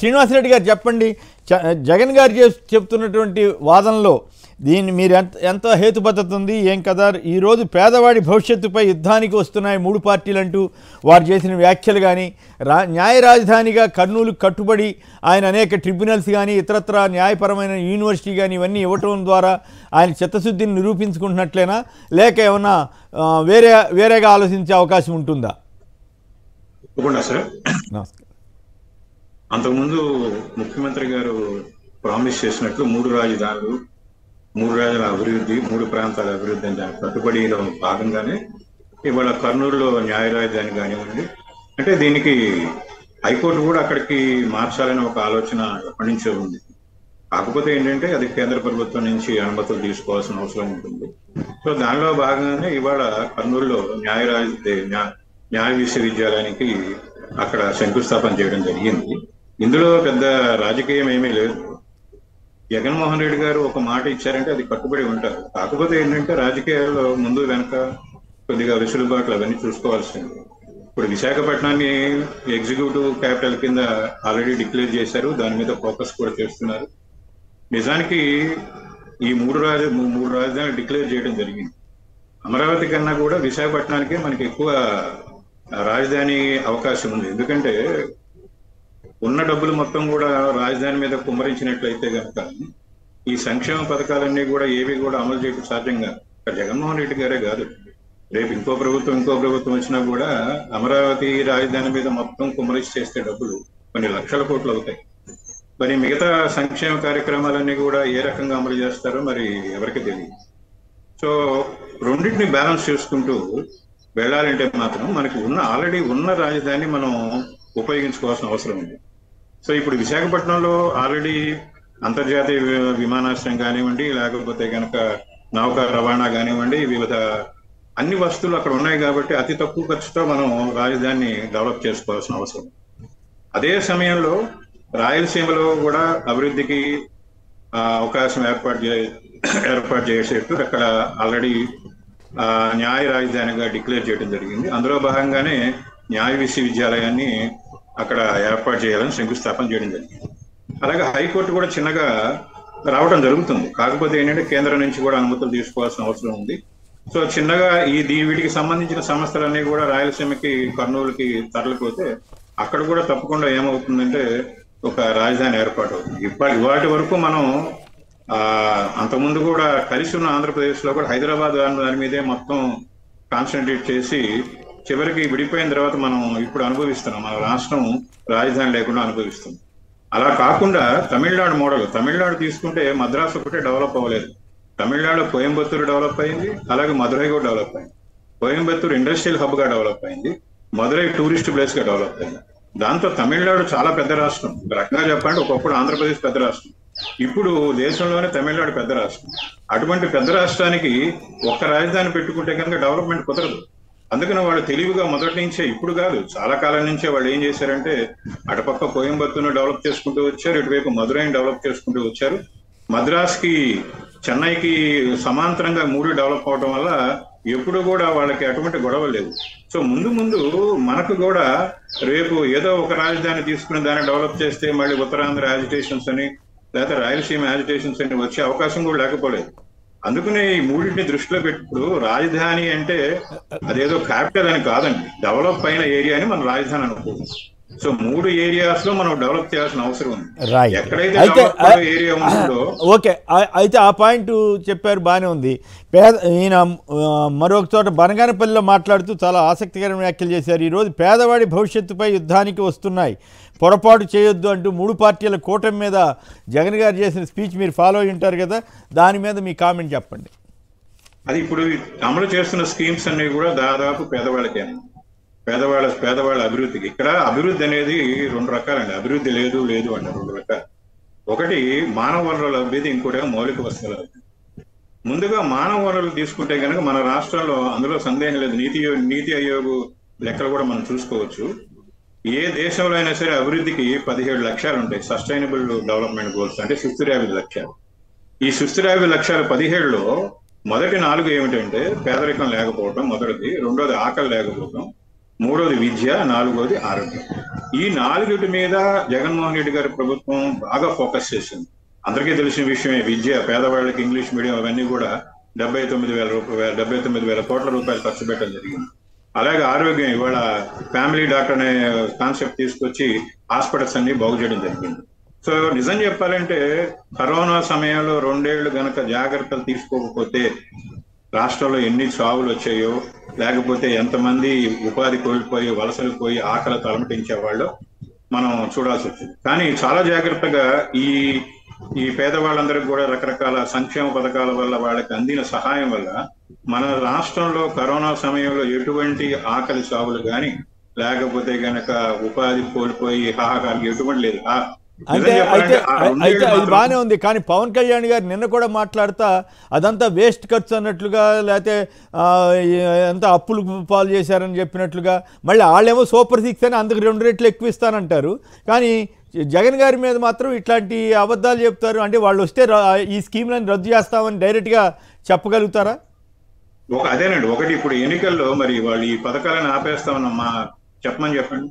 శ్రీనివాసరెడ్డి గారు చెప్పండి చ- జగన్ గారు చెప్- చెప్తున్నటువంటి వాదనలో దీన్ని మీరు ఎంత ఎంత హేతుబద్ధత ఉంది ఏం కదా ఈరోజు పేదవాడి భవిష్యత్తుపై యుద్ధానికి వస్తున్నాయి మూడు పార్టీలు అంటూ వారు చేసిన వ్యాఖ్యలు కానీ రా న్యాయ రాజధానిగా కర్నూలు కట్టుబడి ఆయన అనేక ట్రిబ్యునల్స్ కానీ ఇతరత్ర న్యాయపరమైన యూనివర్సిటీ కానీ ఇవన్నీ ఇవ్వటం ద్వారా ఆయన చిత్తశుద్ధిని నిరూపించుకుంటున్నట్లేనా లేక ఏమన్నా ఆ, వేరే వేరేగా ఆలోచించే అవకాశం ఉంటుందా తప్పకుండా సార్ నమస్కారం అంతకుముందు ముఖ్యమంత్రి గారు ప్రామిస్ చేసినట్లు మూడు రాజధానులు మూడు రాజుల అభివృద్ధి మూడు ప్రాంతాల అభివృద్ధి అని దానికి కట్టుబడిలో భాగంగానే ఇవాళ కర్నూలులో న్యాయ రాజధాని కానివ్వండి అంటే దీనికి హైకోర్టు కూడా అక్కడికి మార్చాలని ఒక ఆలోచన ఎప్పటి నుంచో ఉంది కాకపోతే ఏంటంటే అది కేంద్ర ప్రభుత్వం నుంచి అనుమతులు తీసుకోవాల్సిన అవసరం ఉంటుంది సో దానిలో భాగంగానే ఇవాళ కర్నూలులో న్యాయ రాజ న్యా- న్యాయ విశ్వవిద్యాలయానికి అక్కడ శంకుస్థాపన చేయడం జరిగింది ఇందులో పెద్ద రాజకీయం ఏమీ లేదు జగన్మోహన్ రెడ్డి గారు ఒక మాట ఇచ్చారంటే అది కట్టుబడి ఉంటారు కాకపోతే ఏంటంటే రాజకీయాల్లో ముందు వెనక కొద్దిగా వెసులుబాట్లు అవన్నీ చూసుకోవాల్సింది ఇప్పుడు విశాఖపట్నాన్ని ఎగ్జిక్యూటివ్ క్యాపిటల్ కింద ఆల్రెడీ డిక్లేర్ చేశారు దాని మీద ఫోకస్ కూడా చేస్తున్నారు నిజానికి ఈ మూడు రాజ మూడు రాజధానులు డిక్లేర్ చేయడం జరిగింది అమరావతి కన్నా కూడా విశాఖపట్నానికే మనకి ఎక్కువ రాజధాని అవకాశం ఉంది ఎందుకంటే ఉన్న డబ్బులు మొత్తం కూడా రాజధాని మీద కుమ్మరించినట్లయితే కనుక ఈ సంక్షేమ పథకాలన్నీ కూడా ఏవి కూడా అమలు చేయడం సాధ్యం కాదు ఇక్కడ జగన్మోహన్ రెడ్డి గారే కాదు రేపు ఇంకో ప్రభుత్వం ఇంకో ప్రభుత్వం వచ్చినా కూడా అమరావతి రాజధాని మీద మొత్తం కుమ్మరించి చేస్తే డబ్బులు కొన్ని లక్షల కోట్లు అవుతాయి మరి మిగతా సంక్షేమ కార్యక్రమాలన్నీ కూడా ఏ రకంగా అమలు చేస్తారో మరి ఎవరికి తెలియదు సో రెండింటిని బ్యాలెన్స్ చేసుకుంటూ వెళ్ళాలంటే మాత్రం మనకి ఉన్న ఆల్రెడీ ఉన్న రాజధాని మనం ఉపయోగించుకోవాల్సిన అవసరం ఉంది సో ఇప్పుడు విశాఖపట్నంలో ఆల్రెడీ అంతర్జాతీయ వి- విమానాశ్రయం కానివ్వండి లేకపోతే కనుక నౌక రవాణా కానివ్వండి వివిధ అన్ని వస్తువులు అక్కడ ఉన్నాయి కాబట్టి అతి తక్కువ ఖర్చుతో మనం రాజధానిని డెవలప్ చేసుకోవాల్సిన అవసరం అదే సమయంలో రాయలసీమలో కూడా అభివృద్ధికి ఆ, అవకాశం ఏర్పాటు చే ఏర్పాటు చేసేట్టు అక్కడ ఆల్రెడీ ఆ, న్యాయ రాజధానిగా డిక్లేర్ చేయడం జరిగింది అందులో భాగంగానే న్యాయ విశ్వవిద్యాలయాన్ని అక్కడ ఏర్పాటు చేయాలని శంకుస్థాపన చేయడం జరిగింది అలాగే హైకోర్టు కూడా చిన్నగా రావడం జరుగుతుంది కాకపోతే ఏంటంటే కేంద్రం నుంచి కూడా అనుమతులు తీసుకోవాల్సిన అవసరం ఉంది సో చిన్నగా ఈ దీ- వీటికి సంబంధించిన సంస్థలన్నీ కూడా రాయలసీమకి కర్నూలుకి తరలిపోతే అక్కడ కూడా తప్పకుండా ఏమవుతుందంటే ఒక రాజధాని ఏర్పాటు అవుతుంది ఇప్పటి ఇవాటి వరకు మనం ఆ అంతకుముందు కూడా కలిసి ఉన్న ఆంధ్రప్రదేశ్ లో కూడా హైదరాబాద్ దాని దాని మీదే మొత్తం కాన్సన్ట్రేట్ చేసి చివరికి విడిపోయిన తర్వాత మనం ఇప్పుడు అనుభవిస్తున్నాం మన రాష్ట్రం రాజధాని లేకుండా అనుభవిస్తుంది అలా కాకుండా తమిళనాడు మోడల్ తమిళనాడు తీసుకుంటే మద్రాసు ఒకటే డెవలప్ అవ్వలేదు తమిళనాడు కోయంబత్తూరు డెవలప్ అయింది అలాగే మదురై కూడా డెవలప్ అయింది కోయంబత్తూరు ఇండస్ట్రియల్ హబ్ గా డెవలప్ అయింది మదురై టూరిస్ట్ ప్లేస్ గా డెవలప్ అయింది దాంతో తమిళనాడు చాలా పెద్ద రాష్ట్రం ఒక రకంగా చెప్పాలంటే ఒకప్పుడు ఆంధ్రప్రదేశ్ పెద్ద రాష్ట్రం ఇప్పుడు దేశంలోనే తమిళనాడు పెద్ద రాష్ట్రం అటువంటి పెద్ద రాష్ట్రానికి ఒక్క రాజధాని పెట్టుకుంటే కనుక డెవలప్మెంట్ కుదరదు అందుకని వాళ్ళు తెలివిగా మొదటి నుంచే ఇప్పుడు కాదు చాలా కాలం నుంచే వాళ్ళు ఏం చేశారంటే అటుపక్క కోయంబత్తూరును డెవలప్ చేసుకుంటూ వచ్చారు ఇటువైపు మదురైని డెవలప్ చేసుకుంటూ వచ్చారు మద్రాస్కి చెన్నైకి సమాంతరంగా మూడు డెవలప్ అవడం వల్ల ఎప్పుడు కూడా వాళ్ళకి అటువంటి గొడవ లేవు సో ముందు ముందు మనకు కూడా రేపు ఏదో ఒక రాజధాని తీసుకుని దాన్ని డెవలప్ చేస్తే మళ్ళీ ఉత్తరాంధ్ర యాజిటేషన్స్ అని లేదా రాయలసీమ యాజిటేషన్స్ అని వచ్చే అవకాశం కూడా లేకపోలేదు అందుకనే ఈ మూడింటిని దృష్టిలో పెట్టుకుడు రాజధాని అంటే అదేదో క్యాపిటల్ అని కాదండి డెవలప్ అయిన ఏరియాని మనం రాజధాని అనుకోవచ్చు సో మూడు ఏరియాస్ లో మనం డెవలప్ చేయాల్సిన అవసరం ఉంది రైట్ ఎక్కడైతే అయితే డెవలప్ ఏరియా ఉంటుందో ఓకే ఆ- అయితే ఆ పాయింట్ చెప్పారు బాగానే ఉంది పేద ఈయన ఆ, మరొక చోట బనగానపల్లిలో మాట్లాడుతూ చాలా ఆసక్తికరమైన వ్యాఖ్యలు చేశారు ఈరోజు పేదవాడి భవిష్యత్తుపై యుద్ధానికి వస్తున్నాయి పొరపాటు చేయొద్దు అంటూ మూడు పార్టీల కూటమి మీద జగన్ గారు చేసిన స్పీచ్ మీరు ఫాలో అయి ఉంటారు కదా దాని మీద మీ కామెంట్ చెప్పండి అది ఇప్పుడు అమలు చేస్తున్న స్కీమ్స్ అన్ని కూడా దాదాపు పేదవాళ్ళకే పేదవాళ్ళ పేదవాళ్ళ అభివృద్ధికి ఇక్కడ అభివృద్ధి అనేది రెండు రకాలండి అభివృద్ధి లేదు లేదు అండి రెండు రకాలు ఒకటి మానవ వనరుల అభివృద్ధి ఇంకోటి మౌలిక వస్తువుల అభివృద్ధి ముందుగా మానవ వనరులు తీసుకుంటే కనుక మన రాష్ట్రంలో అందులో సందేహం లేదు నీతి నీతి ఆయోగ్ లెక్కలు కూడా మనం చూసుకోవచ్చు ఏ దేశంలో అయినా సరే అభివృద్ధికి పదిహేడు లక్ష్యాలు ఉంటాయి సస్టైనబుల్ డెవలప్మెంట్ గోల్స్ అంటే సుస్థిరాభివృద్ధి లక్ష్యాలు ఈ సుస్థిరాభివృద్ధి లక్ష్యాలు పదిహేడులో మొదటి నాలుగు ఏమిటంటే పేదరికం లేకపోవడం మొదటిది రెండోది ఆకలి లేకపోవడం మూడోది విద్య నాలుగోది ఆరోగ్యం ఈ నాలుగిటి మీద జగన్మోహన్ రెడ్డి గారి ప్రభుత్వం బాగా ఫోకస్ చేసింది అందరికీ తెలిసిన విషయమే విద్య పేదవాళ్ళకి ఇంగ్లీష్ మీడియం అవన్నీ కూడా డెబ్బై తొమ్మిది వేల రూపాయలు డెబ్బై తొమ్మిది వేల కోట్ల రూపాయలు ఖర్చు పెట్టడం జరిగింది అలాగే ఆరోగ్యం ఇవాళ ఫ్యామిలీ డాక్టర్ అనే కాన్సెప్ట్ తీసుకొచ్చి హాస్పిటల్స్ అన్ని బాగు చేయడం జరిగింది సో నిజం చెప్పాలంటే కరోనా సమయంలో రెండేళ్లు గనక జాగ్రత్తలు తీసుకోకపోతే రాష్ట్రంలో ఎన్ని చావులు వచ్చాయో లేకపోతే ఎంతమంది ఉపాధి కోల్పోయి వలసలు పోయి ఆకలి తలమటించే వాళ్ళు మనం చూడాల్సి వచ్చింది కానీ చాలా జాగ్రత్తగా ఈ ఈ పేదవాళ్ళందరికీ కూడా రకరకాల సంక్షేమ పథకాల వల్ల వాళ్ళకి అందిన సహాయం వల్ల మన రాష్ట్రంలో కరోనా సమయంలో ఎటువంటి ఆకలి సాగులు గాని లేకపోతే గనక ఉపాధి కోల్పోయి హాహాకారం ఎటువంటి లేదు ఆ- నిజం అంటే అయితే చెప్పాలంటే ఆ రెండేళ్ళు అయితే అది మాత్రం- బాగానే ఉంది కానీ పవన్ కళ్యాణ్ గారు నిన్న కూడా మాట్లాడుతా అదంతా వేస్ట్ ఖర్చు అన్నట్లుగా లేకపోతే ఆ, ఎంత అప్పులు పాలు చేశారని చెప్పినట్లుగా మళ్ళీ వాళ్ళేమో సూపర్ సిక్స్ అని అందుకు రెండు రెట్లు ఎక్కువ ఇస్తానంటారు కానీ జగన్ గారి మీద మాత్రం ఇట్లాంటి అబద్ధాలు చెప్తారు అంటే వాళ్ళు వస్తే ర- ఈ స్కీమ్లను రద్దు చేస్తామని డైరెక్ట్గా చెప్పగలుగుతారా ఒక అదేనండి ఒకటి ఇప్పుడు ఎన్నికల్లో మరి వాళ్ళు ఈ పథకాలను ఆపేస్తామన్న మా చెప్పమని చెప్పండి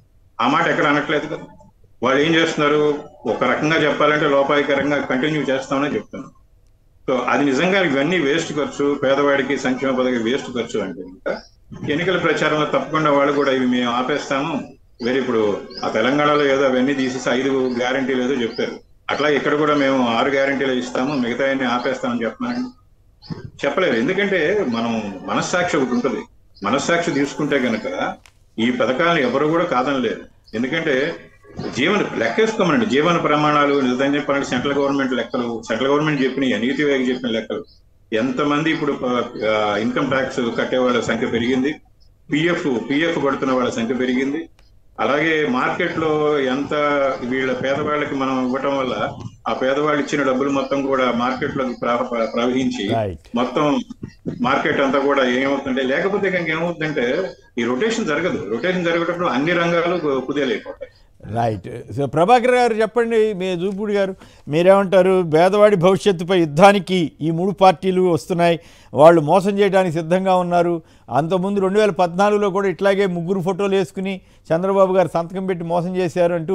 ఆ మాట ఎక్కడ అనట్లేదు కదా వాళ్ళు ఏం చేస్తున్నారు ఒక రకంగా చెప్పాలంటే లోపాయికరంగా కంటిన్యూ చేస్తామని చెప్తున్నారు సో అది నిజంగా ఇవన్నీ వేస్ట్ ఖర్చు పేదవాడికి సంక్షేమ పథకం వేస్ట్ ఖర్చు అంటే ఇంకా ఎన్నికల ప్రచారంలో తప్పకుండా వాళ్ళు కూడా ఇవి మేము ఆపేస్తాము వేరే ఇప్పుడు ఆ తెలంగాణలో ఏదో అవన్నీ తీసేసి ఐదు గ్యారంటీలు ఏదో చెప్పారు అట్లా ఇక్కడ కూడా మేము ఆరు గ్యారంటీలు ఇస్తాము మిగతా అన్ని ఆపేస్తామని చెప్తున్నారండి చెప్పలేరు ఎందుకంటే మనం మనస్సాక్షి ఒకటి ఉంటుంది మనస్సాక్షి తీసుకుంటే గనక ఈ పథకాలను ఎవరు కూడా కాదనలేరు ఎందుకంటే జీవన లెక్కేసుకోమనండి జీవన ప్రమాణాలు నిజంగా చెప్పాలంటే సెంట్రల్ గవర్నమెంట్ లెక్కలు సెంట్రల్ గవర్నమెంట్ చెప్పిన నీతి వేగ చెప్పిన లెక్కలు ఎంతమంది ఇప్పుడు ఇన్కమ్ ట్యాక్స్ కట్టే వాళ్ళ సంఖ్య పెరిగింది పిఎఫ్ పిఎఫ్ కడుతున్న వాళ్ళ సంఖ్య పెరిగింది అలాగే మార్కెట్ లో ఎంత వీళ్ళ పేదవాళ్ళకి మనం ఇవ్వటం వల్ల ఆ పేదవాళ్ళు ఇచ్చిన డబ్బులు మొత్తం కూడా మార్కెట్ లోకి ప్ర- ప్ర- ప్రవహించి Right. మొత్తం మార్కెట్ అంతా కూడా ఏమవుతుందంటే లేకపోతే కనుక ఏమవుతుందంటే ఈ రొటేషన్ జరగదు రొటేషన్ జరగటప్పుడు అన్ని రంగాలు కు- కుదేలైపోతాయి రైట్ సో ప్రభాకర్ గారు చెప్పండి మీ జూపూడి గారు మీరేమంటారు పేదవాడి భవిష్యత్తుపై యుద్ధానికి ఈ మూడు పార్టీలు వస్తున్నాయి వాళ్ళు మోసం చేయడానికి సిద్ధంగా ఉన్నారు అంతకుముందు రెండు వేల పద్నాలుగులో కూడా ఇట్లాగే ముగ్గురు ఫోటోలు వేసుకుని చంద్రబాబు గారు సంతకం పెట్టి మోసం చేశారు అంటూ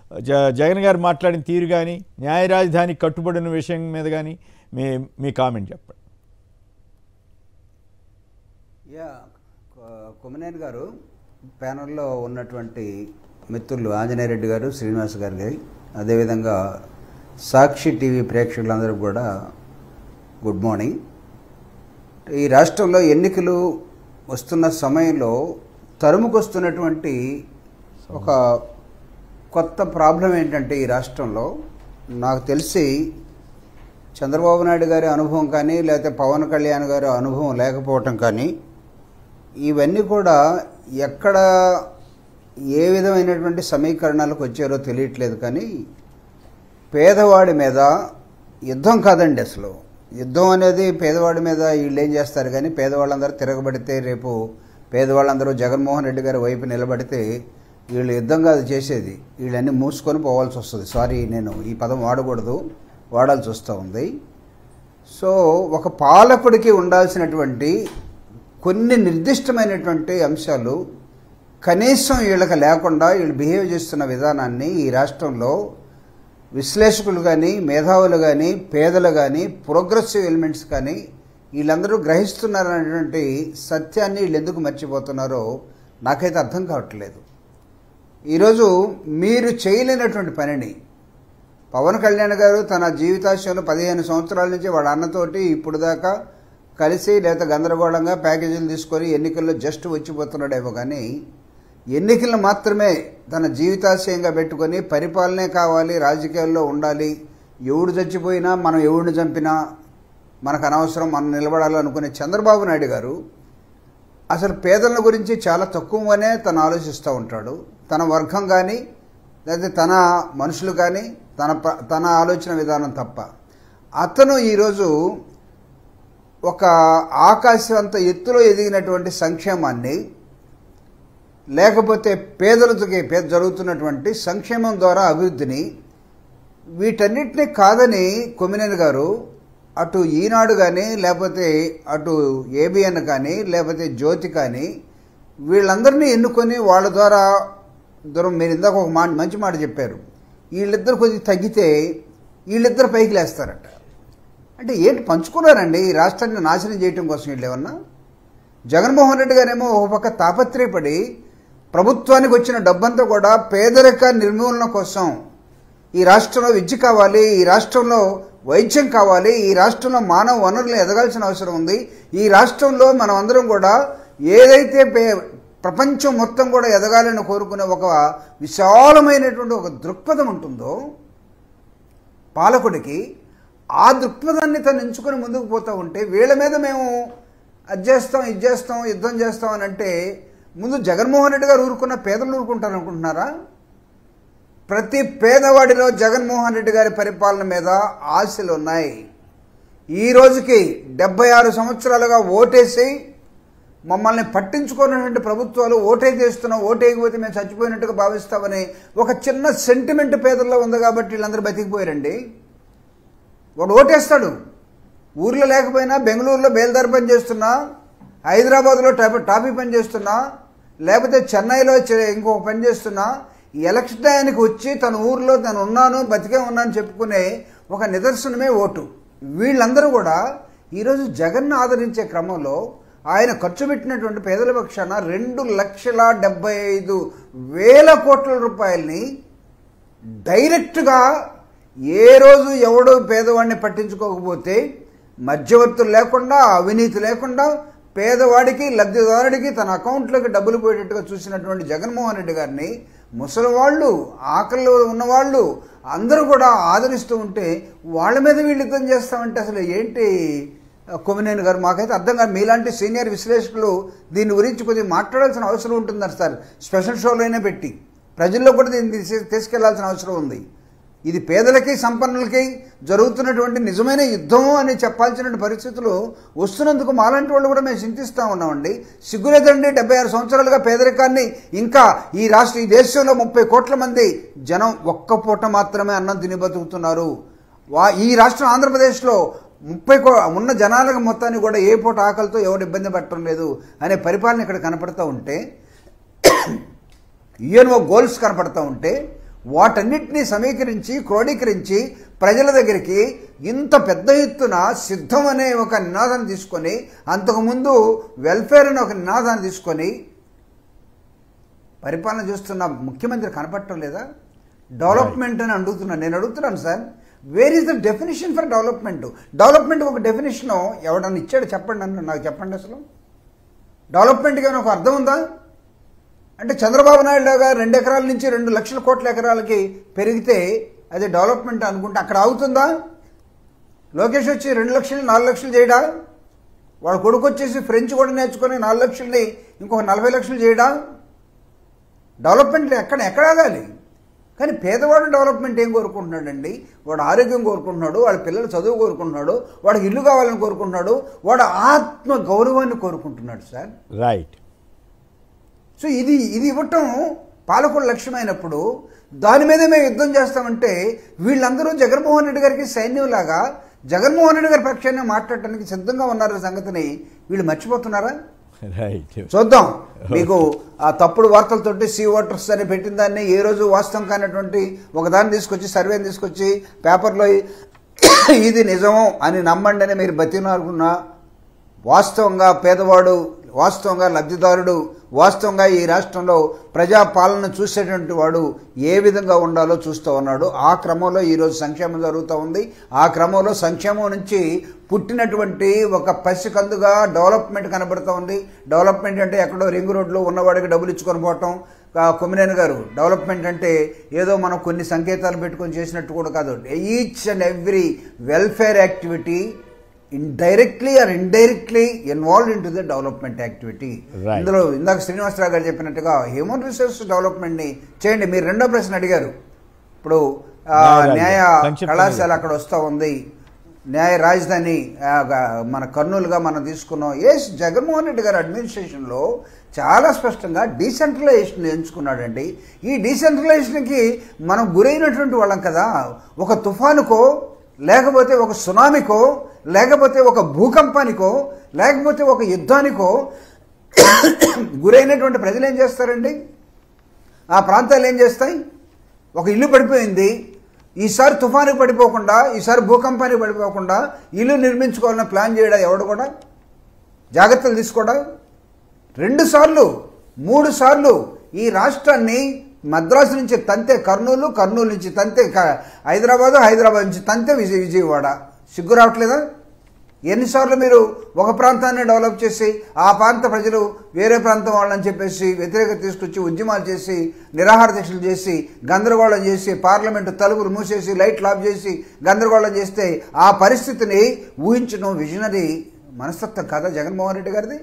జ జగన్ గారు మాట్లాడిన తీరు కానీ న్యాయ రాజధానికి కట్టుబడిన విషయం మీద కానీ మీ మీ కామెంట్ చెప్పండి యా కొ- కొమ్మనేని గారు ప్యానల్లో ఉన్నటువంటి మిత్రులు ఆంజనేయ రెడ్డి గారు శ్రీనివాస్ గారు గారి అదేవిధంగా సాక్షి టీవీ ప్రేక్షకులందరూ కూడా గుడ్ మార్నింగ్ ఈ రాష్ట్రంలో ఎన్నికలు వస్తున్న సమయంలో తరుముకొస్తున్నటువంటి ఒక కొత్త ప్రాబ్లం ఏంటంటే ఈ రాష్ట్రంలో నాకు తెలిసి చంద్రబాబు నాయుడు గారి అనుభవం కానీ లేకపోతే పవన్ కళ్యాణ్ గారి అనుభవం లేకపోవటం కానీ ఇవన్నీ కూడా ఎక్కడ ఏ విధమైనటువంటి సమీకరణాలకు వచ్చారో తెలియట్లేదు కానీ పేదవాడి మీద యుద్ధం కాదండి అసలు యుద్ధం అనేది పేదవాడి మీద వీళ్ళు ఏం చేస్తారు కానీ పేదవాళ్ళందరూ తిరగబడితే రేపు పేదవాళ్ళందరూ జగన్మోహన్ రెడ్డి గారి వైపు నిలబడితే వీళ్ళు యుద్ధం కాదు చేసేది వీళ్ళన్నీ మూసుకొని పోవాల్సి వస్తుంది సారీ నేను ఈ పదం వాడకూడదు వాడాల్సి వస్తూ ఉంది సో ఒక పాలకుడికి ఉండాల్సినటువంటి కొన్ని నిర్దిష్టమైనటువంటి అంశాలు కనీసం వీళ్ళకి లేకుండా వీళ్ళు బిహేవ్ చేస్తున్న విధానాన్ని ఈ రాష్ట్రంలో విశ్లేషకులు కానీ మేధావులు కానీ పేదలు కానీ ప్రోగ్రెసివ్ ఎలిమెంట్స్ కానీ వీళ్ళందరూ గ్రహిస్తున్నారనేటువంటి సత్యాన్ని వీళ్ళు ఎందుకు మర్చిపోతున్నారో నాకైతే అర్థం కావట్లేదు ఈరోజు మీరు చేయలేనటువంటి పనిని పవన్ కళ్యాణ్ గారు తన జీవితాశయంలో పదిహేను సంవత్సరాల నుంచి వాళ్ళ అన్నతోటి ఇప్పుడు దాకా కలిసి లేదా గందరగోళంగా ప్యాకేజీలు తీసుకొని ఎన్నికల్లో జస్ట్ వచ్చిపోతున్నాడేమో కానీ ఎన్నికలను మాత్రమే తన జీవితాశయంగా పెట్టుకొని పరిపాలనే కావాలి రాజకీయాల్లో ఉండాలి ఎవడు చచ్చిపోయినా మనం ఎవడిని చంపినా మనకు అనవసరం మనం నిలబడాలనుకునే చంద్రబాబు నాయుడు గారు అసలు పేదల గురించి చాలా తక్కువగానే తను ఆలోచిస్తూ ఉంటాడు తన వర్గం కానీ లేకపోతే తన మనుషులు కానీ తన ప- తన ఆలోచన విధానం తప్ప అతను ఈరోజు ఒక ఆకాశం అంత ఎత్తులో ఎదిగినటువంటి సంక్షేమాన్ని లేకపోతే పేదలతో పేద జరుగుతున్నటువంటి సంక్షేమం ద్వారా అభివృద్ధిని వీటన్నిటినీ కాదని కొమ్మినేని గారు అటు ఈనాడు కానీ లేకపోతే అటు ఏబిఎన్ కానీ లేకపోతే జ్యోతి కానీ వీళ్ళందరినీ ఎన్నుకొని వాళ్ళ ద్వారా దూరం మీరు ఇందాక ఒక మాట మంచి మాట చెప్పారు వీళ్ళిద్దరు కొద్దిగా తగ్గితే వీళ్ళిద్దరు పైకి లేస్తారట అంటే ఏంటి పంచుకున్నారండి ఈ రాష్ట్రాన్ని నాశనం చేయటం కోసం వీళ్ళు ఏమన్నా జగన్మోహన్ రెడ్డి గారేమో ఒక పక్క తాపత్రయపడి ప్రభుత్వానికి వచ్చిన డబ్బంతా కూడా పేదరిక నిర్మూలన కోసం ఈ రాష్ట్రంలో విద్య కావాలి ఈ రాష్ట్రంలో వైద్యం కావాలి ఈ రాష్ట్రంలో మానవ వనరులు ఎదగాల్సిన అవసరం ఉంది ఈ రాష్ట్రంలో మనం అందరం కూడా ఏదైతే పే- ప్రపంచం మొత్తం కూడా ఎదగాలని కోరుకునే ఒక విశాలమైనటువంటి ఒక దృక్పథం ఉంటుందో పాలకుడికి ఆ దృక్పథాన్ని తను ఎంచుకొని ముందుకు పోతూ ఉంటే వీళ్ళ మీద మేము అది చేస్తాం ఇది చేస్తాం యుద్ధం చేస్తాం అని అంటే ముందు జగన్మోహన్ రెడ్డి గారు ఊరుకున్న పేదలు ఊరుకుంటారు అనుకుంటున్నారా ప్రతి పేదవాడిలో జగన్మోహన్ రెడ్డి గారి పరిపాలన మీద ఆశలు ఉన్నాయి ఈ రోజుకి డెబ్బై ఆరు సంవత్సరాలుగా ఓటేసి మమ్మల్ని పట్టించుకున్నటువంటి ప్రభుత్వాలు ఓటే చేస్తున్నాం ఓటేయకపోతే మేము చచ్చిపోయినట్టుగా భావిస్తామని ఒక చిన్న సెంటిమెంట్ పేదల్లో ఉంది కాబట్టి వీళ్ళందరూ బతికిపోయారండి వాడు ఓటేస్తాడు ఊర్లో లేకపోయినా బెంగళూరులో బేల్దారి పని చేస్తున్నా హైదరాబాద్లో టాపీ టాపీ పని చేస్తున్నా లేకపోతే చెన్నైలో చే- ఇంకొక పని చేస్తున్నా ఈ ఎలక్షన్ టయానికి వచ్చి తన ఊర్లో తను ఉన్నాను బతికే ఉన్నాను చెప్పుకునే ఒక నిదర్శనమే ఓటు వీళ్ళందరూ కూడా ఈరోజు జగన్ను ఆదరించే క్రమంలో ఆయన ఖర్చు పెట్టినటువంటి పేదల పక్షాన రెండు లక్షల డెబ్బై ఐదు వేల కోట్ల రూపాయల్ని డైరెక్ట్గా ఏ రోజు ఎవడు పేదవాడిని పట్టించుకోకపోతే మధ్యవర్తులు లేకుండా అవినీతి లేకుండా పేదవాడికి లబ్ధిదారుడికి తన అకౌంట్లోకి డబ్బులు పోయేటట్టుగా చూసినటువంటి జగన్మోహన్ రెడ్డి గారిని ముసలివాళ్ళు ఆకలిలో ఉన్నవాళ్ళు అందరూ కూడా ఆదరిస్తూ ఉంటే వాళ్ళ మీద వీళ్ళు యుద్ధం చేస్తామంటే అసలు ఏంటి కొమ్మినేని గారు మాకైతే అర్థం కాదు మీలాంటి సీనియర్ విశ్లేషకులు దీని గురించి కొద్దిగా మాట్లాడాల్సిన అవసరం ఉంటుందని సార్ స్పెషల్ షోలోనే పెట్టి ప్రజల్లో కూడా దీన్ని తీసి- తీసుకెళ్లాల్సిన అవసరం ఉంది ఇది పేదలకి సంపన్నులకి జరుగుతున్నటువంటి నిజమైన యుద్ధం అని చెప్పాల్సిన పరిస్థితులు వస్తున్నందుకు మాలాంటి వాళ్ళు కూడా మేము చింతిస్తూ ఉన్నామండి సిగ్గులేదండి డెబ్బై ఆరు సంవత్సరాలుగా పేదరికాన్ని ఇంకా ఈ రాష్ట్ర ఈ దేశంలో ముప్పై కోట్ల మంది జనం ఒక్క పూట మాత్రమే అన్నం తిని బతుకుతున్నారు వా ఈ రాష్ట్రం ఆంధ్రప్రదేశ్లో ముప్పై కో ఉన్న జనాలకు మొత్తాన్ని కూడా ఏ పూట ఆకలితో ఎవరు ఇబ్బంది పడటం లేదు అనే పరిపాలన ఇక్కడ కనపడుతూ ఉంటే యుఎన్ఓ గోల్స్ కనపడతా ఉంటే వాటన్నిటినీ సమీకరించి క్రోడీకరించి ప్రజల దగ్గరికి ఇంత పెద్ద ఎత్తున సిద్ధం అనే ఒక నినాదాన్ని తీసుకొని అంతకుముందు వెల్ఫేర్ అనే ఒక నినాదాన్ని తీసుకొని పరిపాలన చేస్తున్న ముఖ్యమంత్రి కనపడటం లేదా డెవలప్మెంట్ అని అడుగుతున్నాను నేను అడుగుతున్నాను sir where is the definition for development development ఒక డెఫినేషన్ ఎవడన్నా ఇచ్చాడు చెప్పండి అన్న నాకు చెప్పండి అసలు డెవలప్మెంట్కి ఏమైనా ఒక అర్థం ఉందా అంటే చంద్రబాబు నాయుడు గారు రెండు ఎకరాల నుంచి రెండు లక్షల కోట్ల ఎకరాలకి పెరిగితే అది డెవలప్మెంట్ అనుకుంటే అక్కడ ఆగుతుందా లోకేష్ వచ్చి రెండు లక్షలు నాలుగు లక్షలు చేయడా వాడు కొడుకు వచ్చేసి ఫ్రెంచ్ కూడా నేర్చుకొని నాలుగు లక్షల్ని ఇంకొక నలభై లక్షలు చేయడా డెవలప్మెంట్ ఎక్కడ ఎక్కడ ఆగాలి కానీ పేదవాడు డెవలప్మెంట్ ఏం కోరుకుంటున్నాడండి వాడు ఆరోగ్యం కోరుకుంటున్నాడు వాళ్ళ పిల్లలు చదువు కోరుకుంటున్నాడు వాడికి ఇల్లు కావాలని కోరుకుంటున్నాడు వాడు ఆత్మ గౌరవాన్ని కోరుకుంటున్నాడు సార్ రైట్ సో ఇది ఇది ఇవ్వటం పాలకుల లక్ష్యమైనప్పుడు దాని మీద మేము యుద్ధం చేస్తామంటే వీళ్ళందరూ జగన్మోహన్ రెడ్డి గారికి సైన్యంలాగా జగన్మోహన్ రెడ్డి గారి పక్షాన్ని మాట్లాడటానికి సిద్ధంగా ఉన్నారు సంగతిని వీళ్ళు మర్చిపోతున్నారా రైట్ చూద్దాం మీకు ఆ తప్పుడు వార్తలతోటి సీ వాటర్స్ అని పెట్టిన దాన్ని ఏ రోజు వాస్తవం కానటువంటి ఒకదాన్ని తీసుకొచ్చి సర్వేని తీసుకొచ్చి పేపర్లో ఇది నిజము అని నమ్మండి అని మీరు బతినారుకున్నా వాస్తవంగా పేదవాడు వాస్తవంగా లబ్ధిదారుడు వాస్తవంగా ఈ రాష్ట్రంలో ప్రజా పాలన చూసేటువంటి వాడు ఏ విధంగా ఉండాలో చూస్తూ ఉన్నాడు ఆ క్రమంలో ఈరోజు సంక్షేమం జరుగుతూ ఉంది ఆ క్రమంలో సంక్షేమం నుంచి పుట్టినటువంటి ఒక పసికందుగా డెవలప్మెంట్ కనబడుతూ ఉంది డెవలప్మెంట్ అంటే ఎక్కడో రింగ్ రోడ్లో ఉన్నవాడికి డబ్బులు ఇచ్చుకొని పోవటం ఆ, కొమ్మినేని గారు డెవలప్మెంట్ అంటే ఏదో మనం కొన్ని సంకేతాలు పెట్టుకొని చేసినట్టు కూడా కాదు each and every welfare activity indirectly or indirectly involve in to the development activity Right. ఇందులో ఇందాక శ్రీనివాసరావు గారు చెప్పినట్టుగా హ్యూమన్ రిసోర్స్ డెవలప్మెంట్ని చేయండి మీరు రెండో ప్రశ్న అడిగారు ఇప్పుడు ఆ, న్యాయ న్యాయ సంక్షిప్తంగా కళాశాల అక్కడ వస్తూ ఉంది న్యాయ రాజధాని ఆ, గా- మన కర్నూలుగా మనం తీసుకున్నాం ఎస్ జగన్మోహన్ రెడ్డి గారి అడ్మినిస్ట్రేషన్లో చాలా స్పష్టంగా డీసెంట్రలైజేషన్ ఎంచుకున్నాడండి ఈ డీసెంట్రలైజేషన్కి మనం గురైనటువంటి వాళ్ళం కదా ఒక తుఫానుకో లేకపోతే ఒక సునామీకో లేకపోతే ఒక భూకంపానికో లేకపోతే ఒక యుద్ధానికో గురైనటువంటి ప్రజలు ఏం చేస్తారండి ఆ ప్రాంతాలు ఏం చేస్తాయి ఒక ఇల్లు పడిపోయింది ఈసారి తుఫానుకి పడిపోకుండా ఈసారి భూకంపానికి పడిపోకుండా ఇల్లు నిర్మించుకోవాలని ప్లాన్ చేయడా ఎవడు కూడా జాగ్రత్తలు తీసుకోవడా రెండు సార్లు మూడు సార్లు ఈ రాష్ట్రాన్ని మద్రాసు నుంచి తంతే కర్నూలు కర్నూలు నుంచి తంతే క- హైదరాబాదు హైదరాబాద్ నుంచి తంతే విజయ విజయవాడ సిగ్గు రావట్లేదా ఎన్నిసార్లు మీరు ఒక ప్రాంతాన్ని డెవలప్ చేసి ఆ ప్రాంత ప్రజలు వేరే ప్రాంతం వాళ్ళని చెప్పేసి వ్యతిరేకత తీసుకొచ్చి ఉద్యమాలు చేసి నిరాహార దీక్షలు చేసి గందరగోళం చేసి పార్లమెంటు తలుపులు మూసేసి లైట్లు ఆఫ్ చేసి గందరగోళం చేస్తే ఆ పరిస్థితిని ఊహించడం విజనరీ మనస్తత్వం కాదా జగన్మోహన్ రెడ్డి గారిది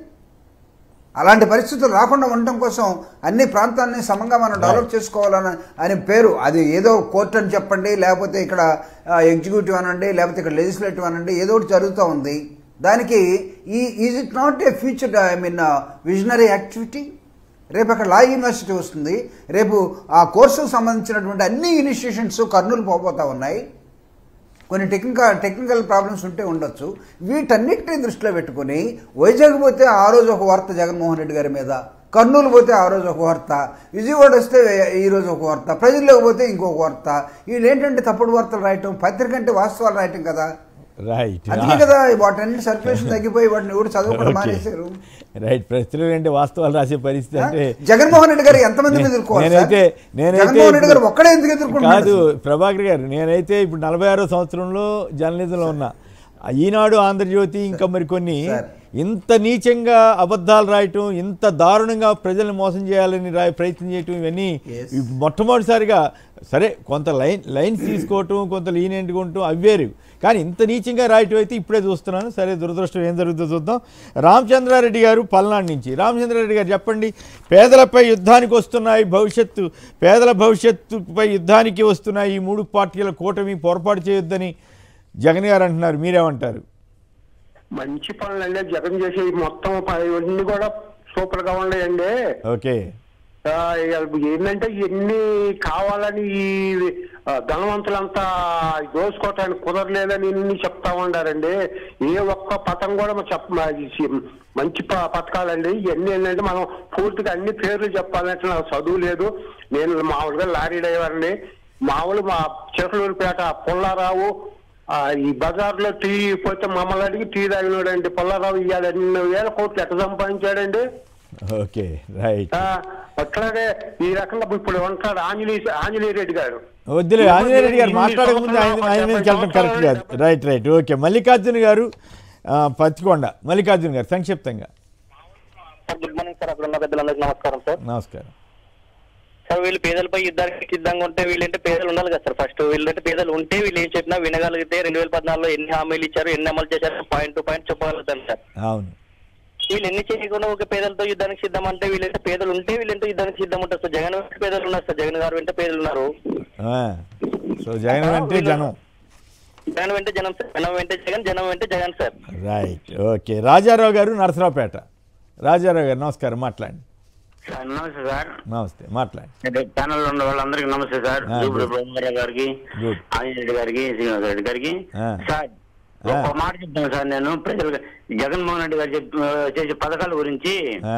అలాంటి పరిస్థితులు రాకుండా ఉండటం కోసం అన్ని ప్రాంతాలని సమంగా మనం డెవలప్ చేసుకోవాలని అని పేరు అది ఏదో కోర్టు అని చెప్పండి లేకపోతే ఇక్కడ ఎగ్జిక్యూటివ్ అనండి లేకపోతే ఇక్కడ లెజిస్లేటివ్ అనండి ఏదో ఒకటి జరుగుతూ ఉంది దానికి ఈ is it not a future I mean visionary activity రేపు అక్కడ లా యూనివర్సిటీ వస్తుంది రేపు ఆ కోర్సుకు సంబంధించినటువంటి అన్ని ఇనిషియేషన్స్ కర్నూలు పోబోతా ఉన్నాయి కొన్ని టెక్నికల్ టెక్నికల్ ప్రాబ్లమ్స్ ఉంటే ఉండొచ్చు వీటన్నిటిని దృష్టిలో పెట్టుకొని వైజాగ్ పోతే ఆ రోజు ఒక వార్త జగన్మోహన్ రెడ్డి గారి మీద కర్నూలు పోతే ఆ రోజు ఒక వార్త విజయవాడ వస్తే ఈ రోజు ఒక వార్త ప్రజల్లోకి పోతే ఇంకొక వార్త వీళ్ళు ఏంటంటే తప్పుడు వార్తలు రాయటం పత్రిక అంటే వాస్తవాలు రాయటం కదా రైట్ అందుకే కదా వాటన్ని సర్క్యులేషన్ తగ్గిపోయి వాటిని ఎవరు చదవకుండా మానేశారు రైట్ ప్రశ్నలు అంటే వాస్తవాలు రాసే పరిస్థితి అంటే జగన్మోహన్ రెడ్డి గారు ఎంతమంది మీద ఎదుర్కోవాలి సార్? నేనైతే నేనైతే జగన్మోహన్ రెడ్డి గారు ఇప్పుడు- ఒక్కడే ఎందుకు ఎదుర్కొంటున్నారు కాదు ప్రభాకర్ గారు నేనైతే ఇప్పుడు నలభై ఆరో సంవత్సరంలో జర్నలిజంలో ఉన్నా ఆ ఈనాడు ఆంధ్రజ్యోతి ఇంకా మరికొన్ని సార్. ఇంత నీచంగా అబద్ధాలు రాయటం ఇంత దారుణంగా ప్రజల్ని మోసం చేయాలని రాయ ప్రయత్నం చేయటం ఇవన్నీ Yes. ఇవి మొట్టమొదటిసారిగా సరే కొంత లైన్ లైన్స్ తీసుకోవటం కొంత లీనియంట్గా ఉండటం అవి వేరు కానీ ఇంత నీచంగా రాయటం అయితే ఇప్పుడే చూస్తున్నాను సరే దురదృష్టం ఏం జరుగుతుందో చూద్దాం రామచంద్రారెడ్డి గారు పల్నాడు నుంచి రామచంద్రారెడ్డి గారు చెప్పండి పేదలపై యుద్ధానికి వస్తున్నాయి భవిష్యత్తు పేదల భవిష్యత్తుపై యుద్ధానికి వస్తున్నాయి ఈ మూడు పార్టీల కూటమి పొరపాటు చేయొద్దని జగన్ గారు అంటున్నారు మీరేమంటారు మంచి పనులండి జగన్ చేసే ఈ మొత్తం ప- ఇవన్నీ కూడా సూపర్ గా ఉన్నాయండి ఓకే ఆ, ఇక ఏంటంటే ఇవన్నీ కావాలని ఈ ఆ, ధనవంతులంతా దోసుకోవటానికి కుదరలేదని ఇన్ని చెప్తా ఉండారండి ఏ ఒక్క పథకం కూడా మనం చెప్ప మ- ఈ మంచి ప- పథకాలండి ఇవన్నీ ఏంటంటే మనం పూర్తిగా అన్ని పేర్లు చెప్పాలంటే నాకు చదువు లేదు నేను మామూలుగా లారీ డ్రైవర్ అండి మామూలు మా చిరకలూరుపేట పుల్లారావు ఆ, ఈ బజార్లో టీ పోతే మమ్మల్ని అడిగి టీ తాగినాడండి పుల్లారావు ఇవాళ ఎన్ని వేల కోట్లు ఎట్ట సంపాదించాడండి ఓకే రైట్ ఆ, అట్లాగే ఈ రకంగా ఇప్పుడు ఉంటాడు ఆంజనేయ ఆంజనేయ రెడ్డి గారు వద్దులే ఆంజనేయ రెడ్డి గారు మాట్లాడక ముందు ఆయన ఆయన మీదకి వెళ్ళడం కరెక్ట్ కాదు రైట్ రైట్ ఓకే మల్లికార్జున గారు ఆ, పత్తికొండ మల్లికార్జున గారు సంక్షిప్తంగా సార్ గుడ్ మార్నింగ్ సార్ అక్కడ ఉన్న పెద్దలందరికీ నమస్కారం సార్ నమస్కారం సార్ వీళ్ళు పేదలపై యుద్ధానికి సిద్ధంగా ఉంటే వీళ్ళంటే పేదలు ఉండాలి కదా సార్ ఫస్ట్ వీళ్ళంటే పేదలు ఉంటే వీళ్ళు ఏం చెప్పినా వినగలిగితే రెండు వేల పద్నాలుగులో ఎన్ని హామీలు ఇచ్చారు ఎన్ని అమలు చేశారు పాయింట్ టు పాయింట్ చెప్పగలుగుతాను సార్ అవును వీళ్ళు ఎన్ని చేయకుండా ఒక పేదలతో యుద్ధానికి సిద్ధం అంటే వీళ్ళంటే పేదలు ఉంటే వీళ్ళంటే యుద్ధానికి సిద్ధం ఉంటారు సార్ జగన్ వెంట పేదలు ఉన్నారు సార్ జగన్ గారు వెంట పేదలు ఉన్నారు ఆ, సో జగన్ అంటే జనం జగన్ వెంట జనం సార్ జనం వెంట జగన్ జనం వెంట Jagan sir right okay Rajarao గారు నరసరావుపేట రాజారావు గారు నమస్కారం మాట్లాడండి సార్ నమస్తే సార్ నమస్తే మాట్లాడండి అదే ప్యానల్ ఉన్న వాళ్ళందరికీ నమస్తే సార్ ఆ, జూబుడు good. బ్రహ్మారావు గారికి Good. ఆంజనేయుడు గారికి శ్రీనివాస రెడ్డి గారికి ఆ. సార్ ఒక మాట చెప్తాను సార్ నేను ప్రజలకు జగన్మోహన్ రెడ్డి గారు చెప్ చేసే పథకాల గురించి ఆ,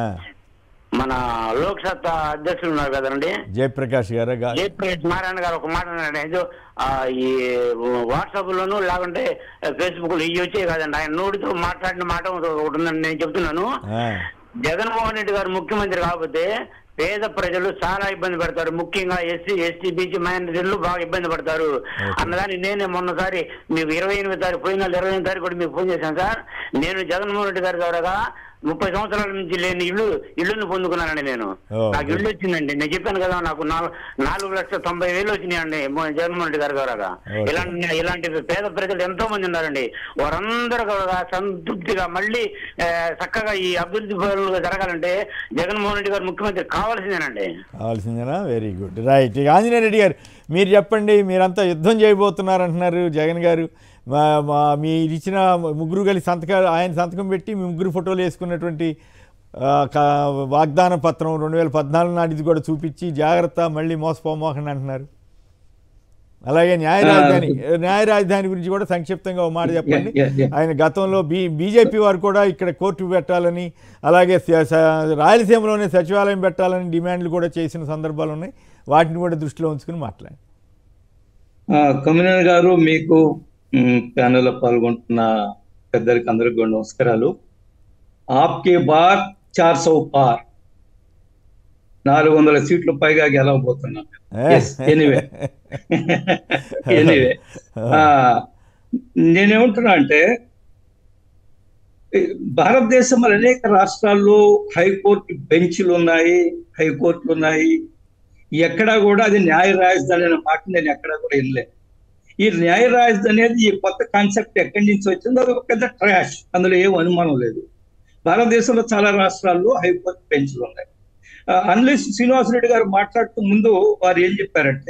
మన లోక్సత్తా అధ్యక్షులు ఉన్నారు కదండి జయప్రకాష్ గారు గా- జయప్రకాష్ నారాయణ గారు ఒక మాట అన్నాడు ఏదో ఆ, ఈ వాట్సాప్ లోను లేకుంటే ఫేస్బుక్ లో ఇవి వచ్చాయి కదండి ఆయన నోటితో మాట్లాడిన మాట ఒకటి ఉందని నేను చెప్తున్నాను ఆ, జగన్మోహన్ రెడ్డి గారు ముఖ్యమంత్రి కాకపోతే పేద ప్రజలు చాలా ఇబ్బంది పడతారు ముఖ్యంగా ఎస్సీ ఎస్టీ బీసీ మైనారిటీలు బాగా ఇబ్బంది పడతారు అన్నదాన్ని నేనే మొన్నసారి మీకు ఇరవై ఎనిమిది తారీఖు పోయిన నెల ఇరవై ఎనిమిది తారీఖు కూడా మీకు ఫోన్ చేశాను సార్ నేను జగన్మోహన్ రెడ్డి గారి ద్వారా ముప్పై సంవత్సరాల నుంచి లేని ఇల్లు ఇల్లుని పొందుకున్నానండి నేను ఓ, నాకు ఇల్లు వచ్చిందండి నేను చెప్పాను కదా నాకు నాలుగు నాలుగు లక్షల తొంభై వేలు వచ్చినాయండి మొ- జగన్మోహన్ రెడ్డి గారి ద్వారా ఓకే. ఇలాంటి ఇలాంటి పేద ప్రజలు ఎంతో మంది ఉన్నారండి వారందరూ కూడా సంతృప్తిగా మళ్ళీ ఆ, చక్కగా ఈ అభివృద్ధి పనులు జరగాలంటే జగన్మోహన్ రెడ్డి గారు ముఖ్యమంత్రి కావాల్సిందేనండి కావాల్సిందేనా వెరీ గుడ్ రైట్ ఇక ఆంజనేయ రెడ్డి గారు మీరు చెప్పండి మీరంతా యుద్ధం చేయబోతున్నారు అంటున్నారు జగన్ గారు మా మా మీరు ఇచ్చిన ముగ్గురు కలిసి సంతకాలు ఆయన సంతకం పెట్టి మీ ముగ్గురు ఫోటోలు వేసుకున్నటువంటి ఆ, క- వాగ్దాన పత్రం రెండు వేల పద్నాలుగు నాటిది కూడా చూపించి జాగ్రత్త మళ్ళీ మోసపోమోకండి అంటున్నారు అలాగే న్యాయ రాజధాని న్యాయ రాజధాని గురించి కూడా సంక్షిప్తంగా ఒక మాట చెప్పండి Yeah, yeah, yeah. ఆయన గతంలో బీ బీజేపీ వారు కూడా ఇక్కడ కోర్టు పెట్టాలని అలాగే స- స- రాయలసీమలోనే సచివాలయం పెట్టాలని డిమాండ్లు కూడా చేసిన సందర్భాలు ఉన్నాయి వాటిని కూడా దృష్టిలో ఉంచుకుని మాట్లాడండి కమినర్ గారు మీకు మ్, ప్యానెల్లో పాల్గొంటున్న పెద్దలకి అందరికి కూడా నమస్కారాలు ఆప్కే బార్ చార్ సౌ పార్ నాలుగు వందల సీట్లు పైగా గెలవబోతున్నాం ఎనీవే ఎనీవే నేనేమంటున్నా అంటే ఈ భారతదేశంలో అనేక రాష్ట్రాల్లో హైకోర్టు బెంచ్లు ఉన్నాయి హైకోర్టులు ఉన్నాయి ఎక్కడా కూడా అది న్యాయ రాజధాని అనే మాట నేను ఎక్కడా కూడా వినలేదు ఈ న్యాయ రాజధాని అనేది ఈ కొత్త కాన్సెప్ట్ ఎక్కడి నుంచి వచ్చిందో అది ఒక పెద్ద ట్రాష్ అందులో ఏం అనుమానం లేదు భారతదేశంలో చాలా రాష్ట్రాల్లో హైకోర్టు బెంచ్లు ఉన్నాయి అన్లెస్ శ్రీనివాసరెడ్డి గారు మాట్లాడుతూ ముందు వారు ఏం చెప్పారంటే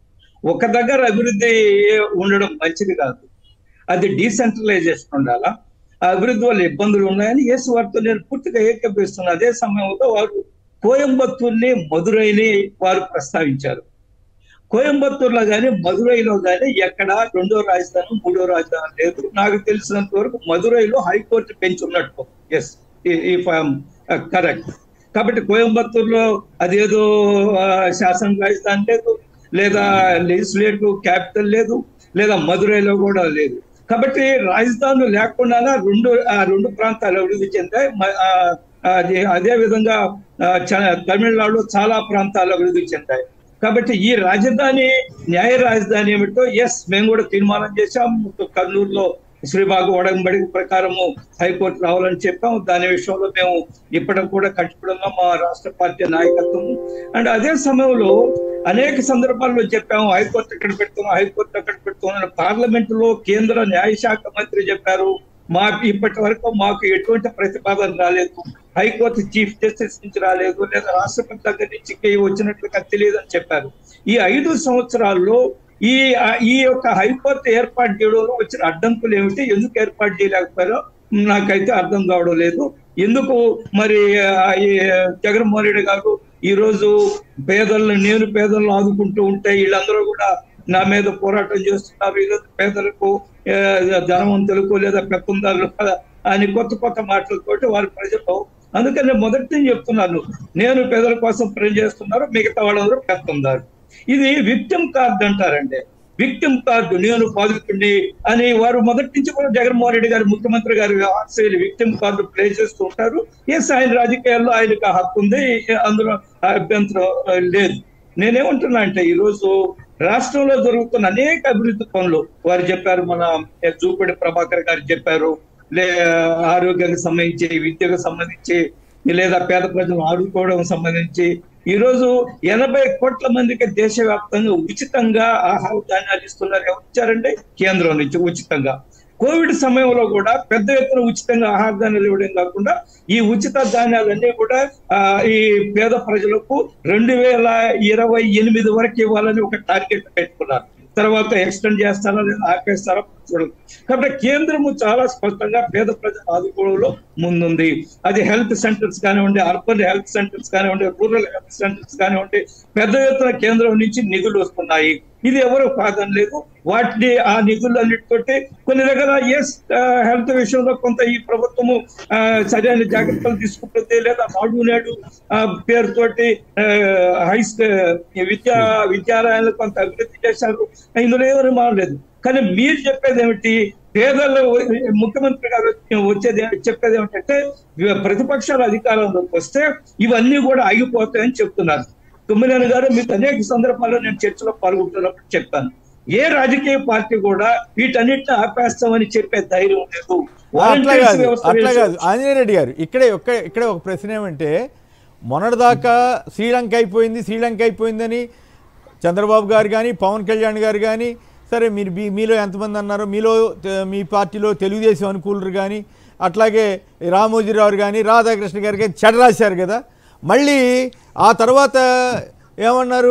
ఒక దగ్గర అభివృద్ధి ఉండడం మంచిది కాదు అది డీసెంట్రలైజేషన్ ఉండాలా ఆ అభివృద్ధి వల్ల ఇబ్బందులు ఉన్నాయని యేసు వారితో నేను పూర్తిగా ఏకీపిస్తున్నాను అదే సమయంలో వారు కోయంబత్తూర్ని మధురైని వారు ప్రస్తావించారు కోయంబత్తూర్లో కానీ మధురైలో కానీ ఎక్కడ రెండో రాజధాని మూడో రాజధాని లేదు నాకు తెలిసినంత వరకు మధురైలో హైకోర్టు బెంచ్ ఉన్నట్టు ఎస్ ఇఫ్ కరెక్ట్ కాబట్టి కోయంబత్తూర్లో అదేదో ఆ, శాసన రాజధాని లేదు లేదా లెజిస్లేటివ్ క్యాపిటల్ లేదు లేదా మధురైలో కూడా లేదు కాబట్టి రాజధానులు లేకుండా రెండు ఆ రెండు ప్రాంతాలు అభివృద్ధి చెందాయి మ- ఆ, అదే అదే విధంగా ఆ, చ- తమిళనాడులో చాలా ప్రాంతాలు అభివృద్ధి చెందాయి కాబట్టి ఈ రాజధాని న్యాయ రాజధాని ఏమిటో ఎస్ మేము కూడా తీర్మానం చేశాం కర్నూలులో శ్రీబాగు ఒడంబడి ప్రకారము హైకోర్టు రావాలని చెప్పాం దాని విషయంలో మేము ఇప్పటికి కూడా కట్టుబడి మా రాష్ట్ర పార్టీ నాయకత్వం అండ్ అదే సమయంలో అనేక సందర్భాల్లో చెప్పాము హైకోర్టు ఎక్కడ పెడుతున్నాం హైకోర్టు ఎక్కడ పెడుతున్నాం పార్లమెంట్ లో కేంద్ర న్యాయశాఖ మంత్రి చెప్పారు మా ఇప్పటి వరకు మాకు ఎటువంటి ప్రతిపాదన రాలేదు హైకోర్టు చీఫ్ జస్టిస్ నుంచి రాలేదు లేదా రాష్ట్రపతి దగ్గర నుంచి ఏ వచ్చినట్లుగా తెలియదు అని చెప్పారు ఈ ఐదు సంవత్సరాల్లో ఈ ఆ- ఈ యొక్క హైకోర్టు ఏర్పాటు చేయడంలో వచ్చిన అడ్డంకులు ఏమిటి ఎందుకు ఏర్పాటు చేయలేకపోయారో నాకైతే అర్థం కావడం లేదు ఎందుకు మరి ఆ, ఈ జగన్మోహన్ రెడ్డి గారు ఈ రోజు పేదలను నేను పేదలను ఆదుకుంటూ ఉంటే వీళ్ళందరూ కూడా నా మీద పోరాటం చేస్తున్నారు ఈరోజు పేదలకు ఆ, ధనవంతులకు లేదా పెత్తందారులకు అని కొత్త కొత్త మాటలతోటి వారి ప్రజలు అందుకని నేను మొదటి నుంచి చెప్తున్నాను నేను పేదల కోసం పని చేస్తున్నారు మిగతా వాళ్ళందరూ పెత్తందారు ఇది విక్టిమ్ కార్డ్ అంటారండి విక్టిమ్ కార్డు నేను బాధితుడిని అని వారు మొదటి నుంచి కూడా జగన్మోహన్ రెడ్డి గారు ముఖ్యమంత్రి గారు వ్యవహారం విక్టిమ్ కార్డు ప్లే చేస్తూ ఉంటారు ఎస్ ఆయన రాజకీయాల్లో ఆయనకు ఆ హక్కు ఉంది అందులో అభ్యంతరం ఆ, లేదు నేనేమంటున్నా అంటే ఈ రోజు రాష్ట్రంలో జరుగుతున్న అనేక అభివృద్ధి పనులు వారు చెప్పారు మన జూపిడి ప్రభాకర్ గారు చెప్పారు లే ఆరోగ్యానికి సంబంధించి విద్యకు సంబంధించి లేదా పేద ప్రజలు ఆడుకోవడం సంబంధించి ఈ రోజు ఎనభై కోట్ల మందికి దేశవ్యాప్తంగా ఉచితంగా ఆహార ధాన్యాలు ఇస్తున్నారు ఎవరు ఇచ్చారంటే కేంద్రం నుంచి ఉచితంగా కోవిడ్ సమయంలో కూడా పెద్ద ఎత్తున ఉచితంగా ఆహార ధాన్యాలు ఇవ్వడం కాకుండా ఈ ఉచిత ధాన్యాలన్నీ కూడా ఆ, ఈ పేద ప్రజలకు రెండు వేల ఇరవై ఎనిమిది వరకు ఇవ్వాలని ఒక టార్గెట్ పెట్టుకున్నారు తర్వాత ఎక్స్టెండ్ చేస్తారా లేదా ఆపేస్తారా చూడదు కాబట్టి కేంద్రము చాలా స్పష్టంగా పేద ప్రజల ఆదుకోవడంలో ముందుంది అది హెల్త్ సెంటర్స్ కానివ్వండి అర్బన్ హెల్త్ సెంటర్స్ కానివ్వండి రూరల్ హెల్త్ సెంటర్స్ కానివ్వండి పెద్ద ఎత్తున కేంద్రం నుంచి నిధులు వస్తున్నాయి ఇది ఎవరు కాదనలేదు వాటిని ఆ నిధులన్నిటితోటి కొన్ని దగ్గర ఎస్ హెల్త్ విషయంలో కొంత ఈ ప్రభుత్వము ఆ, సరైన జాగ్రత్తలు తీసుకుంటుంది లేదా నాడు నేడు ఆ, పేరుతోటి ఆ, హై స్కూ- విద్యా విద్యాలయాలు కొంత అభివృద్ధి చేశారు ఇందులో ఎవరు మారలేదు కానీ మీరు చెప్పేది ఏమిటి పేదలు ముఖ్యమంత్రి గారు వచ్చేది ఏమి- చెప్పేది ఏమిటంటే ఇవ- ప్రతిపక్షాలు అధికారంలోకి వస్తే ఇవన్నీ కూడా ఆగిపోతాయని చెప్తున్నారు తుమ్మినేని గారు మీకు అనేక సందర్భాల్లో నేను చర్చలో పాల్గొంటున్నప్పుడు చెప్పాను ఏ రాజకీయ పార్టీ కూడా వీటన్నిటిని ఆపేస్తామని చెప్పే ధైర్యం లేదు అట్లా వాలంటీర్స్ కాదు వ్యవస్థ అట్లా వేసి- కాదు ఆంజనేయ రెడ్డి గారు ఇక్కడే ఒక్క ఇక్కడే ఒక ప్రశ్న ఏమంటే మొన్నటిదాకా శ్రీలంక అయిపోయింది శ్రీలంక అయిపోయిందని చంద్రబాబు గారు కానీ పవన్ కళ్యాణ్ గారు కానీ సరే మీరు మీ మీలో ఎంతమంది అన్నారో మీలో తె- మీ పార్టీలో తెలుగుదేశం అనుకూలరు కానీ అట్లాగే రామోజీరావు కానీ రాధాకృష్ణ గారు కానీ చెడ రాశారు కదా మళ్ళీ ఆ తర్వాత ఏమన్నారు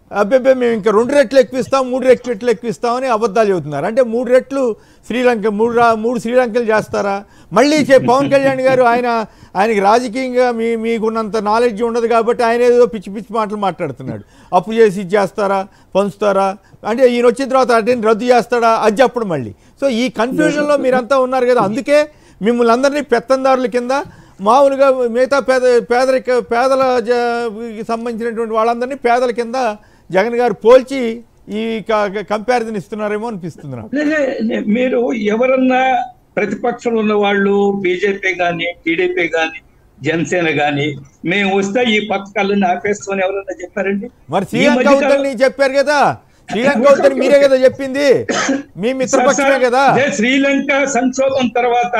అబ్బే మేము ఇంకా రెండు రెట్లు ఎక్కువిస్తాం మూడు రెట్లు ఎక్కువిస్తామని అబద్ధాలు చెబుతున్నారు అంటే మూడు రెట్లు శ్రీలంక మూడు రా మూడు శ్రీలంకలు చేస్తారా మళ్ళీ చే- పవన్ కళ్యాణ్ గారు ఆయన ఆయనకి రాజకీయంగా మీ మీకున్నంత నాలెడ్జ్ ఉండదు కాబట్టి ఆయన ఏదో పిచ్చి పిచ్చి మాటలు మాట్లాడుతున్నాడు అప్పు చేసి ఇది చేస్తారా పంచుతారా అంటే ఈయన వచ్చిన తర్వాత అంటే రద్దు చేస్తాడా అది చెప్పడం మళ్ళీ సో ఈ కన్ఫ్యూజన్లో మీరంతా ఉన్నారు కదా అందుకే మిమ్మల్ని అందరినీ పెత్తందారుల కింద మామూలుగా మిగతా పేద పేదరిక పేదల జ- కి సంబంధించినటువంటి వాళ్ళందరినీ పేదల కింద జగన్ గారు పోల్చి ఈ కంపారిజన్ ఇస్తున్నారేమో అనిపిస్తుంది నాకు లే, లే, లే, మీరు ఎవరన్నా ప్రతిపక్షంలో ఉన్న వాళ్ళు బీజేపీ గాని టీడీపీ గాని జనసేన గాని మేము వస్తే ఈ పథకాలను ఆపేస్తామని ఎవరన్నా చెప్పారండి మరి ఈ శ్రీలంక మధ్య కాలం- అవుతుందని చెప్పారు కదా శ్రీలంక అవుతుందని మీరే కదా చెప్పింది మీ మిత్రపక్షమే కదా అదే శ్రీలంక సంక్షోభం తర్వాత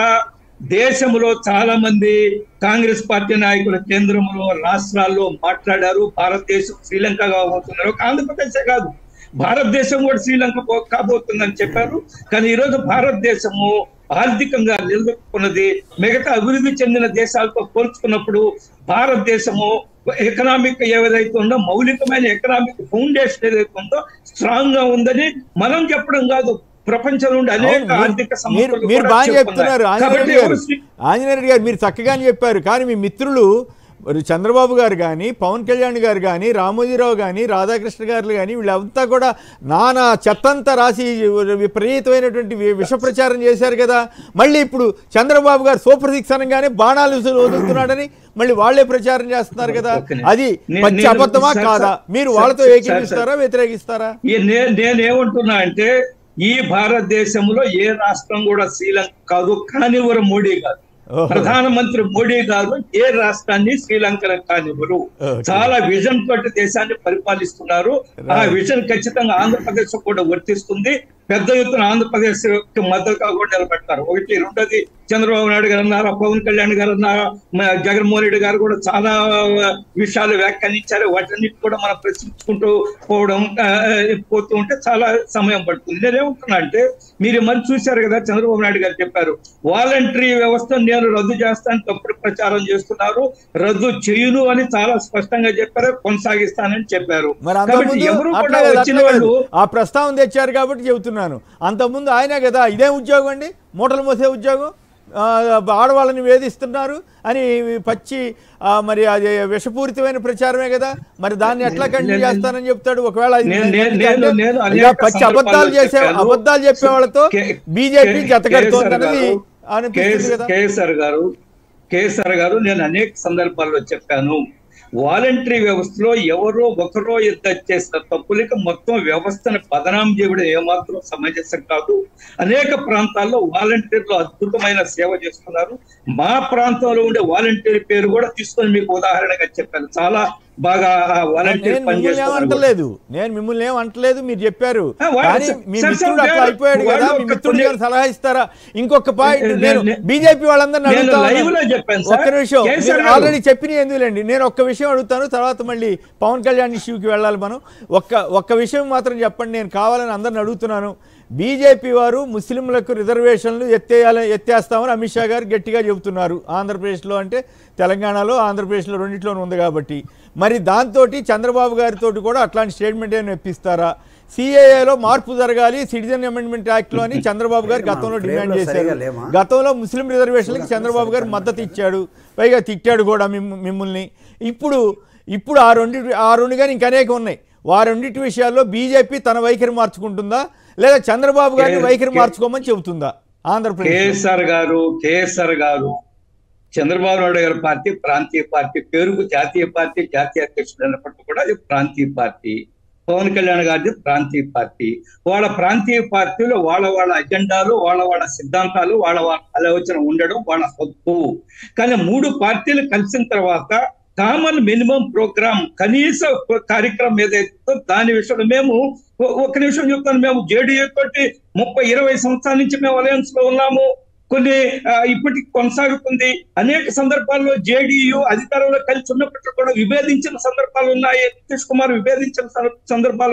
దేశంలో చాలా మంది కాంగ్రెస్ పార్టీ నాయకులు కేంద్రంలో రాష్ట్రాల్లో మాట్లాడారు భారతదేశం శ్రీలంక కాబోతున్నారు ఒక ఆంధ్రప్రదేశే కాదు భారతదేశం కూడా శ్రీలంక పో- కాబోతుందని చెప్పారు కానీ ఈరోజు భారతదేశము ఆర్థికంగా నిలదొక్కున్నది మిగతా అభివృద్ధి చెందిన దేశాలతో పోల్చుకున్నప్పుడు భారతదేశము ఎకనామిక్ ఏదైతే ఉందో మౌలికమైన ఎకనామిక్ ఫౌండేషన్ ఏదైతే ఉందో స్ట్రాంగ్ గా ఉందని మనం చెప్పడం కాదు ప్రపంచంలో ఉండే అనేక అవును, మీరు- ఆర్థిక మీరు సమస్యలు మీరు కూడా బాగా చెప్పుకున్నారు. చెప్తున్నారు ఆంజనేయ కాబట్టి రెడ్డి గారు ఎవరు శ్రీ- ఆంజనేయ రెడ్డి గారు మీరు చక్కగానే చెప్పారు కానీ మీ మిత్రులు మరి చంద్రబాబు గారు కానీ పవన్ కళ్యాణ్ గారు కానీ రామోజీరావు కానీ రాధాకృష్ణ గారు కానీ వీళ్ళంతా కూడా నానా చెత్తంతా రాసి విపరీతమైనటువంటి వి- విష ప్రచారం చేశారు కదా మళ్ళీ ఇప్పుడు చంద్రబాబు గారు సూపర్ సిక్స్ అనగానే బాణాలు వదులు- వదులుతున్నాడని మళ్ళీ వాళ్ళే ప్రచారం చేస్తున్నారు కదా ఓకే. అది నేను- పచ్చి నేను- అబద్ధమా సార్, కాదా సార్, మీరు సార్, వాళ్ళతో సార్, ఏకీపిస్తారా వ్యతిరేకిస్తారా ఈ నే- నేనేమంటున్నా అంటే ఈ భారతదేశంలో ఏ రాష్ట్రం కూడా శ్రీలంక కాదు కానివ్వరు మోడీ గారు ఓహో. ప్రధానమంత్రి మోడీ గారు ఏ రాష్ట్రాన్ని శ్రీలంకను కానివ్వరు ఓకే. చాలా విజన్ తోటి దేశాన్ని పరిపాలిస్తున్నారు ఆ విజన్ ఖచ్చితంగా ఆంధ్రప్రదేశ్ కూడా వర్తిస్తుంది పెద్ద ఎత్తున ఆంధ్రప్రదేశ్ కి మద్దతుగా కూడా నిలబెడతారు ఒకటి రెండోది చంద్రబాబు నాయుడు గారు అన్నారు పవన్ కళ్యాణ్ గారు అన్నారు మ- జగన్మోహన్ రెడ్డి గారు కూడా చాలా విషయాలు వ్యాఖ్యానించారు వాటన్నిటి కూడా మనం ప్రశ్నించుకుంటూ పోవడం ఆ, పోతూ ఉంటే చాలా సమయం పడుతుంది నేనేమంటున్నా అంటే మీరు మరి చూశారు కదా చంద్రబాబు నాయుడు గారు చెప్పారు వాలంటరీ వ్యవస్థ నేను రద్దు చేస్తాను తప్పుడు ప్రచారం చేస్తున్నారు రద్దు చేయును అని చాలా స్పష్టంగా చెప్పారు కొనసాగిస్తానని చెప్పారు మరి కాబట్టి అంతకుముందు ఎవరు అట్లా కూడా కాదు, వచ్చిన అట్లా వాళ్ళు కాదు. ఆ ప్రస్తావన తెచ్చారు కాబట్టి చెబుతున్నాను అంతకుముందు ఆయనే కదా ఇదే ఉద్యోగం అండి మూటలు మోసే ఉద్యోగం ఆ, ఆడవాళ్ళని వేధిస్తున్నారు అని పచ్చి ఆ, మరి అది విషపూరితమైన ప్రచారమే కదా మరి దాన్ని ఎట్లా కంటిన్యూ చేస్తానని చెప్తాడు ఒకవేళ అది నేను- నేను- ఎందుకంటే నేను- నేను ఇలా అనేక పచ్చి సందర్భాల్లో అబద్ధాలు చేసే చెప్పాను. అబద్ధాలు చెప్పే వాళ్ళతో కే- బీజేపీ కే- జతకడుతోంది కేసీఆర్ అన్నది గారు- అనిపిస్తుంది కదా కేఎస్ఆర్ గారు కేఎస్ఆర్ గారు నేను అనేక సందర్భాల్లో చెప్పాను వాలంటరీ వ్యవస్థలో ఎవరో ఒకరో ఇద్దరు చేసిన తప్పులకి మొత్తం వ్యవస్థను బదనాం చేయడం ఏమాత్రం సమంజసం కాదు అనేక ప్రాంతాల్లో వాలంటీర్లు అద్భుతమైన సేవ చేస్తున్నారు మా ప్రాంతంలో ఉండే వాలంటీర్ పేరు కూడా తీసుకొని మీకు ఉదాహరణగా చెప్పాను చాలా బాగా ఆ వాలంటీర్ నేను మిమ్మల్ని ఏం పనిచేస్తున్నారు అంటలేదు నేను మిమ్మల్ని ఏం అంటలేదు మీరు చెప్పారు ఆ, వాడు కానీ సార్, మీ సార్, మిత్రుడు సార్, అట్లా అయిపోయాడు వాడు కదా ఒక మీ మిత్రుడు కొన్ని- గారు సలహా ఇస్తారా ఇంకొక పాయింట్ నే- నేను నే- బీజేపీ వాళ్ళందరినీ నేను అడుగుతా live ఉన్నాను. లో చెప్పాను సార్. ఒక్క నిమిషం కేసీఆర్ మీరు గారు. ఆల్రెడీ చెప్పిన ఎందులేండి నేను ఒక్క విషయం అడుగుతాను తర్వాత మళ్ళీ పవన్ కళ్యాణ్ ఇష్యూకి వెళ్ళాలి మనం ఒక్క ఒక్క విషయం మాత్రం చెప్పండి నేను కావాలని అందరిని అడుగుతున్నాను బీజేపీ వారు ముస్లింలకు రిజర్వేషన్లు ఎత్తేయాలి ఎత్తేస్తామని అమిత్ షా గారు గట్టిగా చెబుతున్నారు ఆంధ్రప్రదేశ్లో అంటే తెలంగాణలో ఆంధ్రప్రదేశ్లో రెండిట్లోనూ ఉంది కాబట్టి మరి దాంతో చంద్రబాబు గారితో కూడా అట్లాంటి స్టేట్మెంట్ ఏమైనా ఇప్పిస్తారా సిఏఏలో మార్పు జరగాలి సిటిజన్ అమెండ్మెంట్ యాక్ట్లో అని చంద్రబాబు గారు గతంలో మనం డిమాండ్ ఫ్రేమ్లో చేశారు సరిగా లేమా? గతంలో ముస్లిం రిజర్వేషన్లకు చంద్రబాబు గారు మద్దతు ఇచ్చాడు పైగా తిట్టాడు కూడా మిమ్మ- మిమ్మల్ని ఇప్పుడు ఇప్పుడు ఆ రెండు ఆ రెండు కానీ ఇంకా అనేక ఉన్నాయి ఆ రెండింటి విషయాల్లో బీజేపీ తన వైఖరి మార్చుకుంటుందా లేదా చంద్రబాబు గారిని కే- వైఖరి కే- మార్చుకోమని చెబుతుందా ఆంధ్రప్రదేశ్ కేఎస్ఆర్ గారు కేఎస్ఆర్ గారు చంద్రబాబు నాయుడు గారి పార్టీ ప్రాంతీయ పార్టీ పేరుకు జాతీయ పార్టీ జాతీయ అధ్యక్షుడు అన్నప్పటికీ కూడా అది ప్రాంతీయ పార్టీ పవన్ కళ్యాణ్ గారిది ప్రాంతీయ పార్టీ వాళ్ళ ప్రాంతీయ పార్టీలో వాళ్ళ వాళ్ళ అజెండాలు వాళ్ళ వాళ్ళ సిద్ధాంతాలు వాళ్ళ వాళ్ళ ఆలోచన ఉండడం వాళ్ళ హక్కు కానీ మూడు పార్టీలు కలిసిన తర్వాత కామన్ మినిమం ప్రోగ్రామ్ కనీస కార్యక్రమం ఏదైతే దాని విషయంలో మేము ఒ- ఒక్క నిమిషం చెప్తాను మేము జేడీఏ తోటి ముప్పై ఇరవై సంవత్సరాల నుంచి మేము అలయన్స్ లో ఉన్నాము కొన్ని ఆ, ఇప్పటికి కొనసాగుతుంది అనేక సందర్భాల్లో జేడీయూ అధికారంలో కలిసి ఉన్నప్పటికీ కూడా విభేదించిన సందర్భాలు ఉన్నాయి నితీష్ కుమార్ విభేదించిన సంద- సందర్భాలు ఉన్నాయి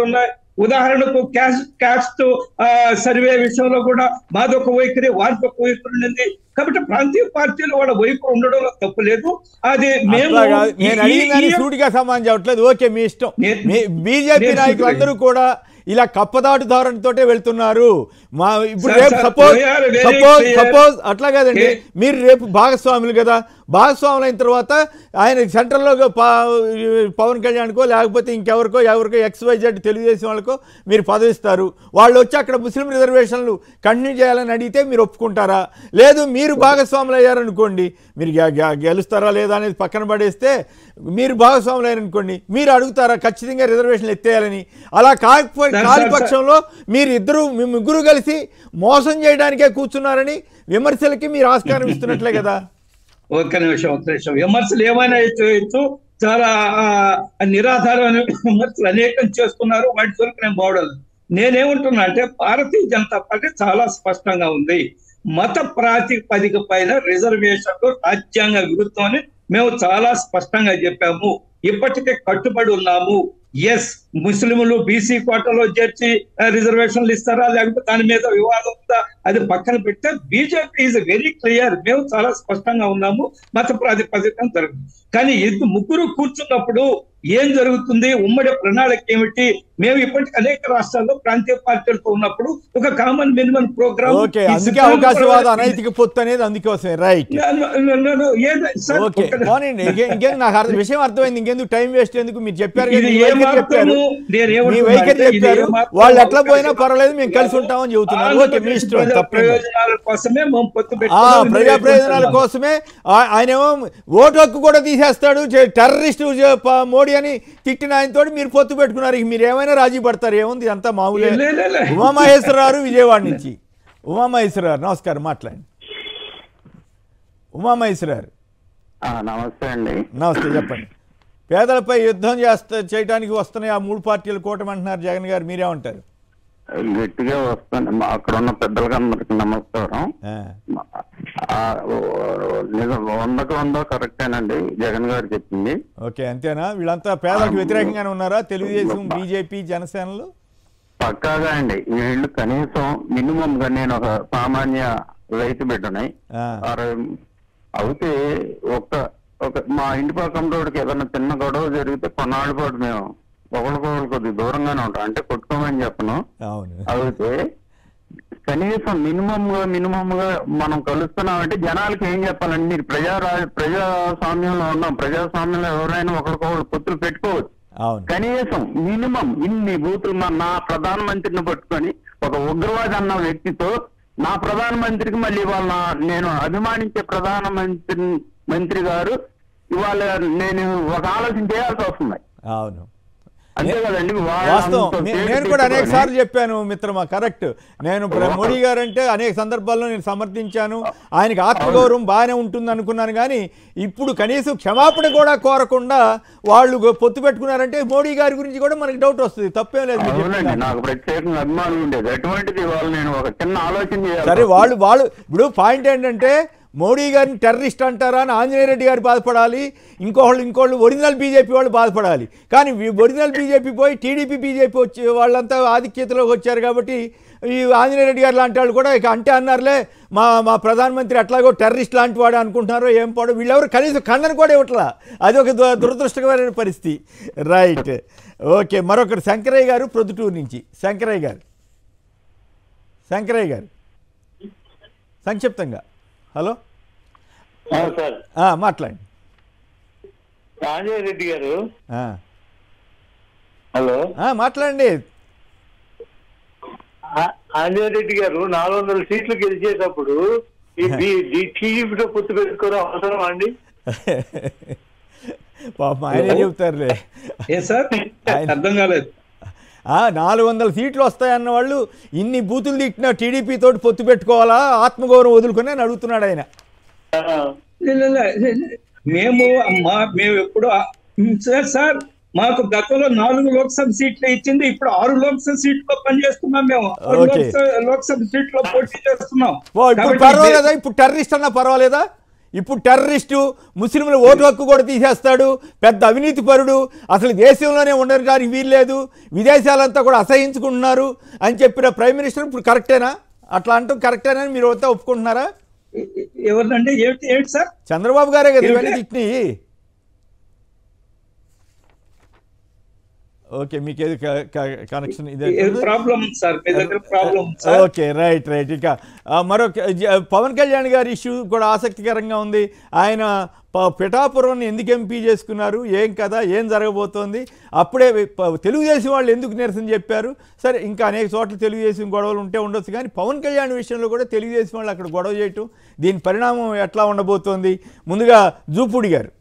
ఉదాహరణకు క్యాస్ట్ క్యాస్ట్ ఆ, సర్వే విషయంలో కూడా మాది ఒక వైఖరి వారికి ఒక వైఖరి ఉంది కాబట్టి ప్రాంతీయ పార్టీలు వాళ్ళ వైపు ఉండడంలో తప్పు లేదు అది మేము అట్లా కాదు. నేను ఈ- అడిగిన దానికి ఈ- సూటిగా సమాధానం చెప్పట్లేదు ఓకే మీ ఇష్టం నేను- మీ బీజేపీ నేను నాయకులు సూటిగా- అందరూ కూడా ఇలా కప్పదాటు తోటే వెళ్తున్నారు మా ఇప్పుడు సార్, రేపు sir, suppose we are very suppose clear. Suppose అట్లా కాదండి Okay. మీరు రేపు భాగస్వాములు కదా భాగస్వాములు అయిన తర్వాత ఆయన సెంట్రల్లో ప- పవన్ కళ్యాణ్కో లేకపోతే ఇంకెవరికో ఎవరికో ఎక్స్ వైజెడ్ తెలుగుదేశం వాళ్ళకో మీరు పదవిస్తారు వాళ్ళు వచ్చి అక్కడ ముస్లిం రిజర్వేషన్లు కంటిన్యూ చేయాలని అడిగితే మీరు ఒప్పుకుంటారా లేదు మీరు భాగస్వాములు అయ్యారనుకోండి మీరు గె- గె- గెలుస్తారా లేదా అనేది పక్కన పడేస్తే మీరు భాగస్వాములు అయ్యారనుకోండి మీరు అడుగుతారా ఖచ్చితంగా రిజర్వేషన్లు ఎత్తేయాలని అలా కాకపోతే సార్, కాని సార్, పక్షంలో మీరు ఇద్దరు మీ ముగ్గురు కలిసి మోసం చేయడానికే కూర్చున్నారని విమర్శలకి మీరు ఆస్కారం ఇస్తున్నట్లే కదా ఒక్క నిమిషం ఒక్క నిమిషం విమర్శలు ఏమైనా చేయొచ్చు చాలా ఆ, నిరాధారమైన విమర్శలు అనేకం చేస్తున్నారు వాటి వరకు నేను బావడదు నేనేమంటున్నా అంటే భారతీయ జనతా పార్టీ చాలా స్పష్టంగా ఉంది మత ప్రాతిపదిక పైన రిజర్వేషన్లు రాజ్యాంగ విరుద్ధం అని మేము చాలా స్పష్టంగా చెప్పాము ఇప్పటికే కట్టుబడి ఉన్నాము ఎస్ ముస్లింలు బీసీ కోటలో చేర్చి ఆ, రిజర్వేషన్లు ఇస్తారా లేకపోతే దాని మీద వివాదం ఉందా అది పక్కన పెడితే బీజేపీ ఈజ్ వెరీ క్లియర్ మేము చాలా స్పష్టంగా ఉన్నాము మత ప్రాతిపదికన జరుగుతుంది కానీ ఇది ముగ్గురు కూర్చున్నప్పుడు ఏం జరుగుతుంది ఉమ్మడి ప్రణాళిక ఏమిటి మేము ఇప్పటికి అనేక రాష్ట్రాల్లో ప్రాంతీయ పార్టీలతో ఉన్నప్పుడు ఒక కామన్ మినిమం ప్రోగ్రామ్ ఓకే అందుకే అవకాశవాద అనైతిక పొత్తు అనేది అందుకోసమే రైట్ ఓకే పోనండి ఇంకే- ఇంకేం నాకు అర్థం విషయం అర్థమైంది ఇంకెందుకు టైం వేస్ట్ ఎందుకు మీరు చెప్పారు కదా, ఇది మీ ఏ వైఖరి మాత్రము చెప్పారు నేను మీ ఏమంటున్నా వైఖరి అంటే ఇది చెప్పారు ఏ మాత్రము వాళ్ళు ఎట్లా పోయినా అవకాశం పర్వాలేదు మేము కలిసి ఉంటామని చెబుతున్నారు ఓకే మీ ఇష్టం ప్రజల తప్పలేదు ప్రయోజనాల కోసమే మేము పొత్తు ఆ, పెట్టుకున్నాం. ప్రజా ప్రయోజనాల కోసమే ఆ- ఆయనేమో ఓటు హక్కు కూడా తీసేస్తాడు చే- టెర్రరిస్టు చే- ప- మోడీ అని తిట్టిన ఆయనతో మీరు పొత్తు పెట్టుకున్నారు ఇక మీరు ఏమైనా రాజీ పడతారు ఏముంది అంతా మామూలే లే, లే, లే. ఉమామహేశ్వరరావు విజయవాడ నుంచి ఉమామహేశ్వరరావు నమస్కారం మాట్లాడండి ఉమామహేశ్వరరావు నమస్తే అండి నమస్తే చెప్పండి పేదలపై యుద్ధం చేస్తా చేయడానికి వస్తున్నాయి ఆ మూడు పార్టీలు కూటమి అంటున్నారు జగన్ గారు మీరేమంటారు గట్టిగా వస్తాను మా అక్కడ ఉన్న పెద్దలకి అందరికి నమస్కారం ఆ, ఆ, ఓ- నిజం వందకు వంద కరెక్టేనండి జగన్ గారు చెప్పింది ఓకే అంతేనా వీళ్ళంతా పేదలకు వ్యతిరేకంగానే ఉన్నారా తెలుగుదేశం బీజేపీ జనసేనలు పక్కాగా అండి వీళ్ళు కనీసం మినిమం గా నేను ఒక సామాన్య రైతు బిడ్డని ఆ. అరవై అయితే ఒక ఒక మా ఇంటి పక్కన రోడ్డుకి ఏదైనా చిన్న గొడవ జరిగితే కొన్నాళ్ళ పాటు మేము ఒకరికొకరు కొద్దిగా దూరంగానే ఉంటాం అంటే కొట్టుకోమని చెప్పను అవును అయితే కనీసం మినిమం గా మినిమం గా మనం కలుస్తున్నామంటే జనాలకి ఏం చెప్పాలండి మీరు ప్రజా ప్రజాస్వామ్యంలో ఉన్నాం ప్రజాస్వామ్యంలో ఎవరైనా ఒకరికొకరు పొత్తులు పెట్టుకోవచ్చు అవును కనీసం మినిమం ఇన్ని బూతులు మా- నా ప్రధానమంత్రిని పట్టుకొని ఒక ఉగ్రవాది అన్న వ్యక్తితో నా ప్రధానమంత్రికి మళ్ళీ ఇవాళ నా- నేను అభిమానించే ప్రధానమంత్రి మంత్రి గారు ఇవాళ నేను ఒక ఆలోచన చేయాల్సి వస్తుంది అవును అంతే కదండి వాళ్ళ వాస్తవం అంత నే- పేరు నేను కూడా అనేక తెచ్చుకొని- సార్లు చెప్పాను మిత్రమా కరెక్ట్ నేను ప్ర- మోడీ గారు అంటే అనేక సందర్భాల్లో నేను సమర్థించాను ఆయనకి ఆత్మగౌరవం బాగానే ఉంటుంది అనుకున్నాను కానీ ఇప్పుడు కనీసం క్షమాపణ కూడా కోరకుండా వాళ్ళు గొ- పొత్తు పెట్టుకున్నారంటే మోడీ గారి గురించి కూడా మనకి డౌట్ వస్తుంది తప్పేం లేదు మీరు చెప్పిన అవునండి దాంట్లో. నాకు ప్రత్యేకంగా అభిమానం ఉండేది అటువంటిది ఇవాళ నేను ఒక చిన్న ఆలోచన చేయాలి సరే వాళ్ళు వాళ్ళు ఇప్పుడు పాయింట్ ఏంటంటే మోడీ గారిని టెర్రరిస్ట్ అంటారా అని ఆంజనేయ రెడ్డి గారు బాధపడాలి ఇంకోళ్ళు ఇంకోళ్ళు ఒరిజినల్ బీజేపీ వాళ్ళు బాధపడాలి కానీ వీ- ఒరిజినల్ బీజేపీ పోయి టీడీపీ బీజేపీ వచ్చి వాళ్ళంతా ఆధిక్యతలోకి వచ్చారు కాబట్టి ఈ ఆంజనేయ రెడ్డి గారు లాంటి వాళ్ళు కూడా ఇక అంటే అన్నారులే మా మా ప్రధానమంత్రి అట్లాగో టెర్రరిస్ట్ లాంటి వాడు అనుకుంటున్నారో ఏం పాడు వీళ్ళెవరు కనీసం ఖండన కూడా ఇవ్వట్లా అది ఒక దు- దురదృష్టకరమైన పరిస్థితి రైట్ ఓకే మరొకరు శంకరయ్య గారు ప్రొద్దుటూరు నుంచి శంకరయ్య గారు శంకరయ్య గారు సంక్షిప్తంగా హలో సార్ ఆ, మాట్లాడండి ఆంజనేయ రెడ్డి గారు ఆ, హలో ఆ, మాట్లాడండి ఆ- ఆంజనేయ రెడ్డి గారు నాలుగు వందల సీట్లు గెలిచేటప్పుడు ఈ బి- ఈ టీడీపీతో పొత్తు పెట్టుకోవడం అవసరం అండి పాపం ఆయనే చెబుతారులే ఏ సార్ అర్థం కాలేదు ఆ, నాలుగు వందల సీట్లు వస్తాయన్న వాళ్ళు ఇన్ని బూతులు తిట్టిన టీడీపీ తోటి పొత్తు పెట్టుకోవాలా ఆత్మగౌరవం వదులుకొని అని అడుగుతున్నాడు ఆయన లే, లే, లే, లే, లే. మేము మా మేము ఎప్పుడు ఆ- సార్ సార్ మాకు గతంలో నాలుగు లోక్సభ సీట్లు ఇచ్చింది ఇప్పుడు ఆరు లోక్సభ సీట్లో పనిచేస్తున్నాం మేము ఆరు ఓకే. లోక్సభ లోక్సభ సీట్లో పోటీ చేస్తున్నాం ఓ, ఇప్పుడు కాబట్టి పర్వాలేదా ఇప్పుడు టెర్రరిస్ట్ అన్నా పర్వాలేదా ఇప్పుడు టెర్రరిస్టు ముస్లింల ఓటు హక్కు కూడా తీసేస్తాడు పెద్ద అవినీతి పరుడు అసలు దేశంలోనే ఉండడానికి వీల్లేదు విదేశాలంతా కూడా అసహించుకుంటున్నారు అని చెప్పిన ప్రైమ్ మినిస్టర్ ఇప్పుడు కరెక్టేనా అట్లా అంటాం కరెక్టేనా అని మీరు అంతా ఒప్పుకుంటున్నారా ఎ- ఎ- ఎవరినంటే ఏంటి ఏంటి సార్ చంద్రబాబు గారే కదా ఇవన్నీ ఏమిటి? తిట్టినాయి ఓకే మీకు ఏది కనెక్షన్ ఇదే ప్రాబ్లం ఉంది సార్ మీ దగ్గర ప్రాబ్లం ఉంది సార్ ఓకే రైట్ రైట్ ఇక ఆ, మరొక జ- పవన్ కళ్యాణ్ గారి ఇష్యూ కూడా ఆసక్తికరంగా ఉంది ఆయన ప- పిఠాపురం ఎందుకు ఎంపీ చేసుకున్నారు ఏం కదా ఏం జరగబోతోంది అప్పుడే ప- తెలుగుదేశం వాళ్ళు ఎందుకు నిరసన చెప్పారు సరే ఇంకా అనేక చోట్ల తెలుగుదేశం గొడవలు ఉంటే ఉండొచ్చు కానీ పవన్ కళ్యాణ్ విషయంలో కూడా తెలుగుదేశం వాళ్ళు అక్కడ గొడవ చేయటం దీని పరిణామం ఎట్లా ఉండబోతోంది ముందుగా జూపూడి గారు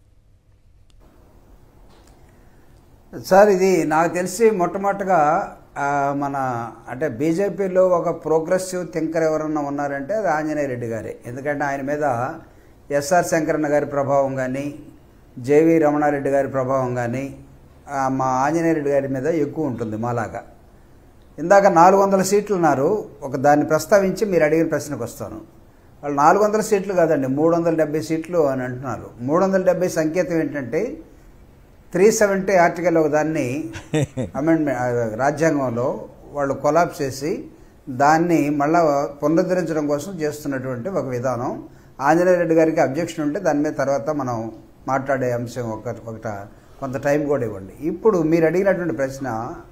సార్ ఇది నాకు తెలిసి మొట్టమొదటిగా ఆ, మన అంటే బీజేపీలో ఒక ప్రోగ్రెసివ్ థింకర్ ఎవరన్నా ఉన్నారంటే అది ఆంజనేయ రెడ్డి గారే ఎందుకంటే ఆయన మీద ఎస్ఆర్ శంకరన్న గారి ప్రభావం కానీ జేవి రమణారెడ్డి గారి ప్రభావం కానీ ఆ, మా ఆంజనేయ రెడ్డి గారి మీద ఎక్కువ ఉంటుంది మాలాగా ఇందాక నాలుగు వందల సీట్లు ఉన్నారు ఒక దాన్ని ప్రస్తావించి మీరు అడిగిన ప్రశ్నకు వస్తాను వాళ్ళు నాలుగు వందల సీట్లు కాదండి మూడు వందల డెబ్బై సీట్లు అని అంటున్నారు మూడు వందల డెబ్బై సంకేతం ఏంటంటే త్రీ సెవెంటీ ఆర్టికల్ ఒక దాన్ని అమెండ్మెంట్ రాజ్యాంగంలో వాళ్ళు కొలాప్స్ చేసి దాన్ని మళ్ళా పునరుద్ధరించడం కోసం చేస్తున్నటువంటి ఒక విధానం ఆంజనేయ రెడ్డి గారికి అబ్జెక్షన్ ఉంటే దాని మీద తర్వాత మనం మాట్లాడే అంశం ఒక ఒకట కొంత టైం కూడా ఇవ్వండి ఇప్పుడు మీరు అడిగినటువంటి ప్రశ్న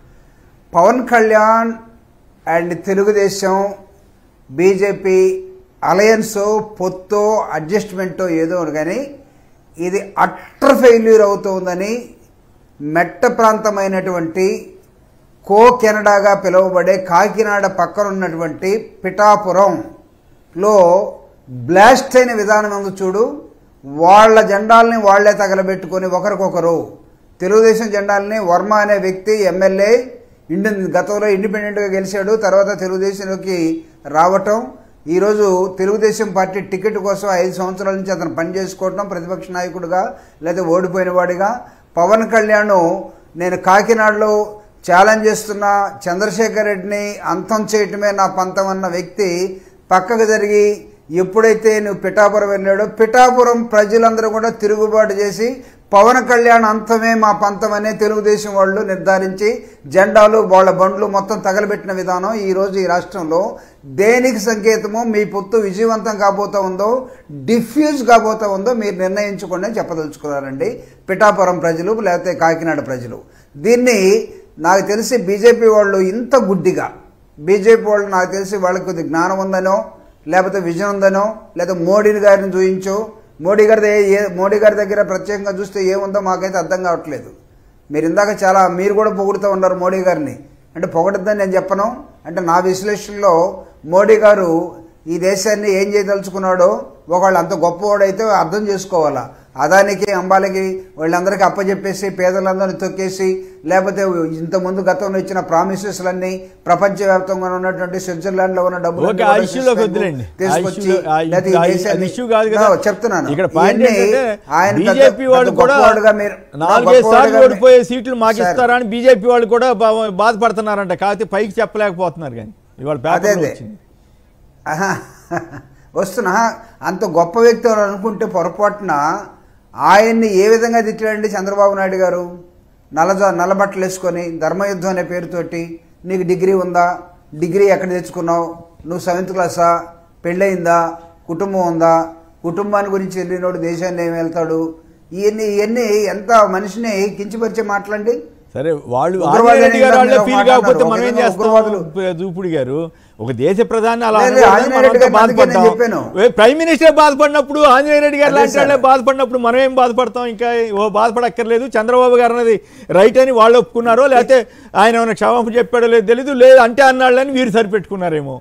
పవన్ కళ్యాణ్ అండ్ తెలుగుదేశం బీజేపీ అలయన్సో పొత్తో అడ్జస్ట్మెంటో ఏదో కానీ ఇది అట్టర్ ఫెయిల్యూర్ అవుతోందని మెట్ట ప్రాంతమైనటువంటి కో కెనడాగా పిలువబడే కాకినాడ పక్కన ఉన్నటువంటి పిఠాపురంలో బ్లాస్ట్ అయిన విధానం ఉంది చూడు వాళ్ళ జెండాల్ని వాళ్లే తగలబెట్టుకొని ఒకరికొకరు తెలుగుదేశం జెండాల్ని వర్మ అనే వ్యక్తి ఎమ్మెల్యే ఇండియన్ గతంలో ఇండిపెండెంట్గా గెలిచాడు తర్వాత తెలుగుదేశంలోకి రావటం ఈరోజు తెలుగుదేశం పార్టీ టికెట్ కోసం ఐదు సంవత్సరాల నుంచి అతను పనిచేసుకోవటం ప్రతిపక్ష నాయకుడిగా లేదా ఓడిపోయిన వాడిగా పవన్ కళ్యాణ్ నేను కాకినాడలో ఛాలెంజ్ చేస్తున్న చంద్రశేఖర్ రెడ్డిని అంతం చేయటమే నా పంతం అన్న వ్యక్తి పక్కకు జరిగి ఎప్పుడైతే నువ్వు పిఠాపురం వెళ్ళాడో పిఠాపురం ప్రజలందరూ కూడా తిరుగుబాటు చేసి పవన్ కళ్యాణ్ అంతమే మా పంతం అనే తెలుగుదేశం వాళ్ళు నిర్ధారించి జెండాలు వాళ్ళ బండ్లు మొత్తం తగలబెట్టిన విధానం ఈ రోజు ఈ రాష్ట్రంలో దేనికి సంకేతమో మీ పొత్తు విజయవంతం కాబోతా ఉందో డిఫ్యూజ్ కాబోతా ఉందో మీరు నిర్ణయించుకోండి అని చెప్పదలుచుకున్నారండి పిఠాపురం ప్రజలు లేకపోతే కాకినాడ ప్రజలు దీన్ని నాకు తెలిసి బీజేపీ వాళ్ళు ఇంత గుడ్డిగా బీజేపీ వాళ్ళు నాకు తెలిసి వాళ్ళకి కొద్ది జ్ఞానం ఉందనో లేకపోతే విజన్ ఉందనో లేదా మోడీని గారిని చూయించో మోడీ గారి దగ్గర ఏ మోడీ గారి దగ్గర ప్రత్యేకంగా చూస్తే ఏముందో మాకైతే అర్థం కావట్లేదు మీరు ఇందాక చాలా మీరు కూడా పొగుడుతూ ఉన్నారు మోడీ గారిని అంటే పొగడద్దని నేను చెప్పను అంటే నా విశ్లేషణలో మోడీ గారు ఈ దేశాన్ని ఏం చేయదలుచుకున్నాడో ఒకళ్ళు అంత గొప్పవాడైతే అర్థం చేసుకోవాలా అదానికి అంబాలకి వాళ్ళందరికీ అప్పచెప్పేసి పేదలందరినీ తొక్కేసి లేకపోతే ఇంతకుముందు గతంలో ఇచ్చిన ప్రామిసెస్లన్నీ ప్రపంచవ్యాప్తంగా ఉన్నటువంటి స్విట్జర్లాండ్లో ఉన్న డబ్బులు ఓకే, ఆ ఇష్యూలోకి వద్దులేండి. ఆ తీసుకొచ్చి ఇష్యూలో- ఆ లేకపోతే ఈ ఇప్పుడు ఆ దేశాన్ని- ఇష్యూ కాదు కదా. No, చెప్తున్నాను ఇక్కడ పాయింట్ ఇవన్నీ ఏంటంటే ఆయన పెద్ద- బీజేపీ వాళ్ళు పెద్ద కూడా గొప్పవాడుగా మీరు నాలుగైదు సార్లు గొప్పవాడుగా మీ- ఓడిపోయే సీట్లు మాకు సార్, ఇస్తారా అని బీజేపీ వాళ్ళు కూడా బా- బాధపడుతున్నారంట కాకపోతే పైకి చెప్పలేకపోతున్నారు కానీ ఇవాళ అదే పేపర్లో అదే వచ్చింది ఆహా. వస్తున్నా అంత గొప్ప వ్యక్తి అని అనుకుంటే పొరపాటున ఆయన్ని ఏ విధంగా తిట్టాడండి చంద్రబాబు నాయుడు గారు నల్లజ నల్లబట్టలు వేసుకొని ధర్మయుద్ధం అనే పేరుతోటి నీకు డిగ్రీ ఉందా డిగ్రీ ఎక్కడ తెచ్చుకున్నావు నువ్వు సెవెంత్ క్లాసా పెళ్ళయిందా కుటుంబం ఉందా కుటుంబాన్ని గురించి వెళ్ళినోడు దేశాన్ని ఏమి వెళ్తాడు ఇవన్నీ ఇవన్నీ ఎంత మనిషిని కించపరిచే మాట్లాడండి సరే వాళ్ళు ఉగ్రవాదులు ఆంజనేయ రెడ్డి గారు వాళ్ళే ఇందాక ఫీల్ మాట్లాడినారు. కాకపోతే ఒక మనం ఏం విధంగా చేస్తాం ఉగ్రవాదులు. దూపుడి గారు ఒక దేశ ప్రధాని అలా లేదు, అనకూడదని ఆంజనేయ మనం రెడ్డి అంతా గారు అందుకే నేను బాధపడ్డాం చెప్పాను. ఏ, ప్రైమ్ మినిస్టర్ బాధపడినప్పుడు ఆంజనేయ రెడ్డి గారు అదే లాంటి వాళ్ళే సార్. బాధపడినప్పుడు మనం ఏం బాధపడతాం ఇంకా ఓ బాధపడక్కర్లేదు చంద్రబాబు గారు అన్నది రైట్ అని వాళ్ళు ఒప్పుకున్నారో లేకపోతే ఆయన ఏమైనా క్షమాపణ చెప్పాడో లేదు తెలీదు లేదు అంటే అన్నాళ్ళని వీరు సరిపెట్టుకున్నారేమో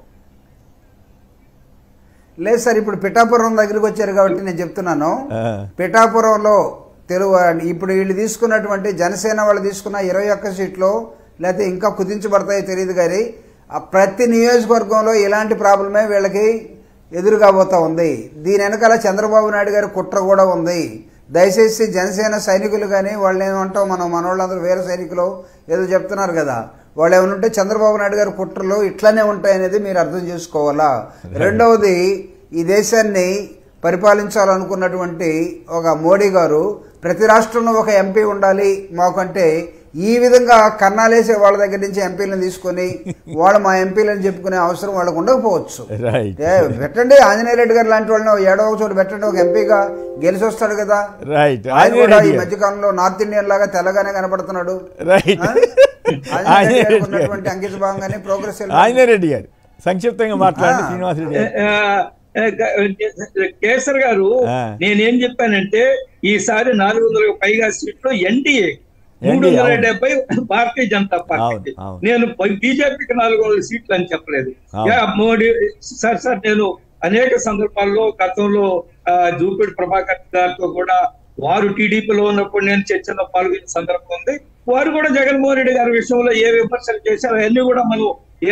లేదు సార్ ఇప్పుడు పిఠాపురం దగ్గరికి వచ్చారు కాబట్టి నేను చెప్తున్నాను ఆ. పిఠాపురంలో తెలుగు ఇప్పుడు వీళ్ళు తీసుకున్నటువంటి జనసేన వాళ్ళు తీసుకున్న ఇరవై ఒక్క సీట్లు లేకపోతే ఇంకా కుదించబడతాయో తెలియదు కానీ ఆ ప్రతి నియోజకవర్గంలో ఇలాంటి ప్రాబ్లమే వీళ్ళకి ఎదురుగాబోతా ఉంది దీని వెనకాల చంద్రబాబు నాయుడు గారి కుట్ర కూడా ఉంది దయచేసి జనసేన సైనికులు కానీ వాళ్ళు ఏమంటాం మనం మన వాళ్ళందరూ వేరే సైనికులు ఏదో చెప్తున్నారు కదా వాళ్ళు ఏమైనా ఉంటే చంద్రబాబు నాయుడు గారి కుట్రలు ఇట్లానే ఉంటాయనేది మీరు అర్థం చేసుకోవాలా రెండవది ఈ దేశాన్ని పరిపాలించాలనుకున్నటువంటి ఒక మోడీ గారు ప్రతి రాష్ట్రంలో ఒక ఎంపీ ఉండాలి మాకంటే ఈ విధంగా కన్నాలేసే వాళ్ళ దగ్గర నుంచి ఎంపీలను తీసుకొని వాళ్ళు మా ఎంపీలను చెప్పుకునే అవసరం వాళ్ళకు ఉండకపోవచ్చు రైట్ ఏ, పెట్టండి ఆంజనేయ రెడ్డి గారు లాంటి వాళ్ళని ఓ ఏడవ చోట పెట్టండి ఒక ఎంపీగా గెలిచి వస్తాడు కదా రైట్ ఆయన కూడా ఆంజనేయ ఈ రెడ్డి మధ్యకాలంలో నార్త్ ఇండియన్ లాగా తెల్లగానే కనపడుతున్నాడు రైట్ ఆ? ఆంజనేయ ఆంజనేయ రెడ్డి గారికి రెడ్డి ఉన్నటువంటి గారు అంకిత భాగంగానే ప్రోగ్రెస్ ఆంజనేయ రెడ్డి గారు సంక్షిప్తంగా మాట్లాడండి ఆ. శ్రీనివాసరెడ్డి గారు ఆ, ఆ, కేసర్ గారు ఆ. నేనేం చెప్పానంటే ఈసారి నాలుగు వందలకు పైగా సీట్లు ఎన్డీఏ మూడు NDA, వందల అవును. డెబ్బై భారతీయ జనతా పార్టీ అవును, అవును. నేను బీజేపీకి నాలుగు వందల సీట్లు అని చెప్పలేదు అవును. యా, మోడీ సార్ సార్ నేను అనేక సందర్భాల్లో గతంలో ఆ, జూపిడి ప్రభాకర్ గారితో కూడా వారు టీడీపీలో ఉన్నప్పుడు నేను చర్చలో పాల్గొన్న సందర్భం ఉంది వారు కూడా జగన్మోహన్ రెడ్డి గారి విషయంలో ఏ విమర్శలు చేశారో అవన్నీ కూడా మనం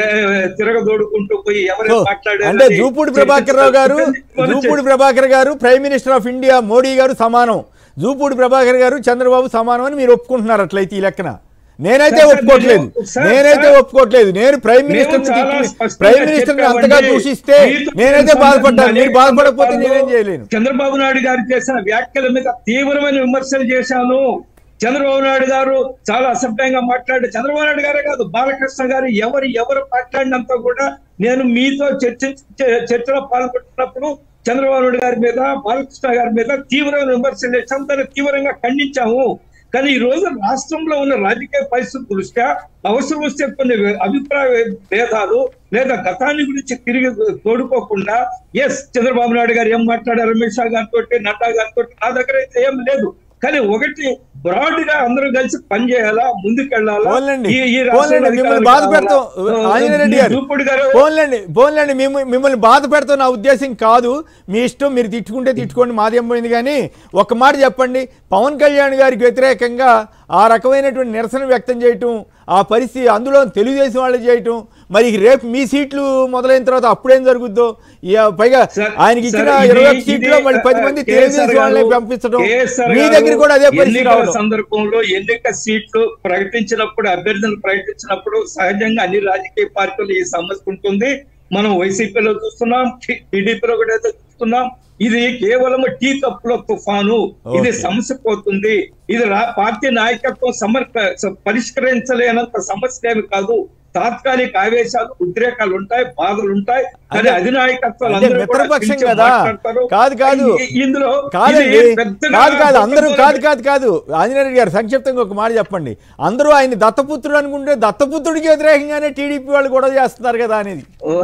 ఏ- తిరగదోడుకుంటూ పోయి సో, ఎవరైనా మాట్లాడారు అంటే జూపూడి ప్రభాకర్ రావు గారు జూపూడి ప్రభాకర్ గారు prime minister of India Modi గారు సమానం జూపూడి ప్రభాకర్ గారు చంద్రబాబు సమానం అని మీరు ఒప్పుకుంటున్నారు అట్లయితే ఈ లెక్కన నేనైతే సార్, ఒప్పుకోవట్లేదు నేను- సార్, నేనైతే సార్, ఒప్పుకోవట్లేదు నేను ప్రైమ్ మేము మినిస్టర్ చాలా స్పష్టంగా ప్రైమ్ మినిస్టర్ చెప్పామండి. అంతగా దూషిస్తే మీతో నేనైతే సంబంధం బాధపడ్డాను మీరు అనేక బాధపడకపోతే సందర్భాల్లో నేనేం చేయలేను చంద్రబాబు నాయుడు గారు చేసిన వ్యాఖ్యల మీద తీవ్రమైన విమర్శలు చేశాను చంద్రబాబు నాయుడు గారు చాలా అసభ్యంగా మాట్లాడి చంద్రబాబు నాయుడు గారే కాదు బాలకృష్ణ గారు ఎవరు ఎవరు మాట్లాడినంత కూడా నేను మీతో చర్చ చర్చలో పాల్గొంటున్నప్పుడు చంద్రబాబు నాయుడు గారి మీద బాలకృష్ణ గారి మీద తీవ్రమైన విమర్శలు చేశాం దాన్ని తీవ్రంగా ఖండించాము కానీ ఈ రోజు రాష్ట్రంలో ఉన్న రాజకీయ పరిస్థితి దృష్ట్యా అవసరం వస్తే కొన్ని అభిప్రాయ భేదాలు లేదా గతాన్ని గురించి తిరిగి తోడుకోకుండా ఎస్ చంద్రబాబు నాయుడు గారు ఏం మాట్లాడారు అమిత్ షా గారితో నడ్డా గారితో నా దగ్గర అయితే ఏం లేదు కానీ ఒకటి బ్రాడ్ గా అందరూ కలిసి పనిచేయాలా ముందుకెళ్లాలా పోన్లేండి ఈ- ఈ రాష్ట్రంలో పోన్లేండి మిమ్మల్ని అధికారులు బాధ కావాలా? పెడతాం ఆంజనేయ రెడ్డి గారు దూకుడు గారు పోన్లేండి పోన్లేండి మిమ్మ- మిమ్మల్ని బాధ పెడతాం నా ఉద్దేశం కాదు మీ ఇష్టం మీరు తిట్టుకుంటే తిట్టుకోండి మాదేం పోయింది కానీ ఒక మాట చెప్పండి పవన్ కళ్యాణ్ గారికి వ్యతిరేకంగా ఆ రకమైనటువంటి నిరసన వ్యక్తం చేయటం ఆ పరిస్థితి అందులో తెలుగుదేశం వాళ్ళు చేయటం మరి రేపు మీ సీట్లు మొదలైన తర్వాత అప్పుడేం జరుగుద్దో ఇక పైగా సార్, ఆయనకి ఇచ్చిన సార్, ఇది- ఇరవై ఒక్క సీట్లో ఇది, మళ్ళీ పది మంది ఆ, కేసీఆర్ తెలుగుదేశం వాళ్ళని గారు- పంపించడం కేసీఆర్ మీ గారు దగ్గర కూడా అదే పరిస్థితి ఎన్నికల రావడం సందర్భంలో ఎన్నిక సీట్లు ప్రకటించినప్పుడు అభ్యర్థులను ప్రకటించినప్పుడు సహజంగా అన్ని రాజకీయ పార్టీలు ఈ సమస్య ఉంటుంది మనం వైసీపీలో చూస్తున్నాం టీడీపీలో కూడా అయితే చూస్తున్నాం ఇది కేవలం టీ కప్పుల తుఫాను ఇది Okay. సమస్య పోతుంది ఇది రా- పార్టీ నాయకత్వం సమర్ప పరిష్కరించలేనంత సమస్య ఏమి కాదు తాత్కాలిక ఆవేశాలు ఉద్రేకాలు ఉంటాయి బాధలు ఉంటాయి కానీ అదే- అధినాయకత్వాలు అంటే అందరూ కూడా మిత్రపక్షం పిలిచి కదా మాట్లాడతారు. కాదు కాదు ఇ- ఇందులో కాదండి ఇది పెద్దగా కాదు కాదు అందరూ పెద్దగా కాదు కాదు కాదు ఆంజనేయ రెడ్డి గారు సంక్షిప్తంగా ఒక మాట చెప్పండి అందరూ ఆయన దత్తపుత్రుడు అనుకుంటే దత్తపుత్రుడికి వ్యతిరేకంగానే టీడీపీ వాళ్ళు గొడవ చేస్తున్నారు కదా అనేది ఓ,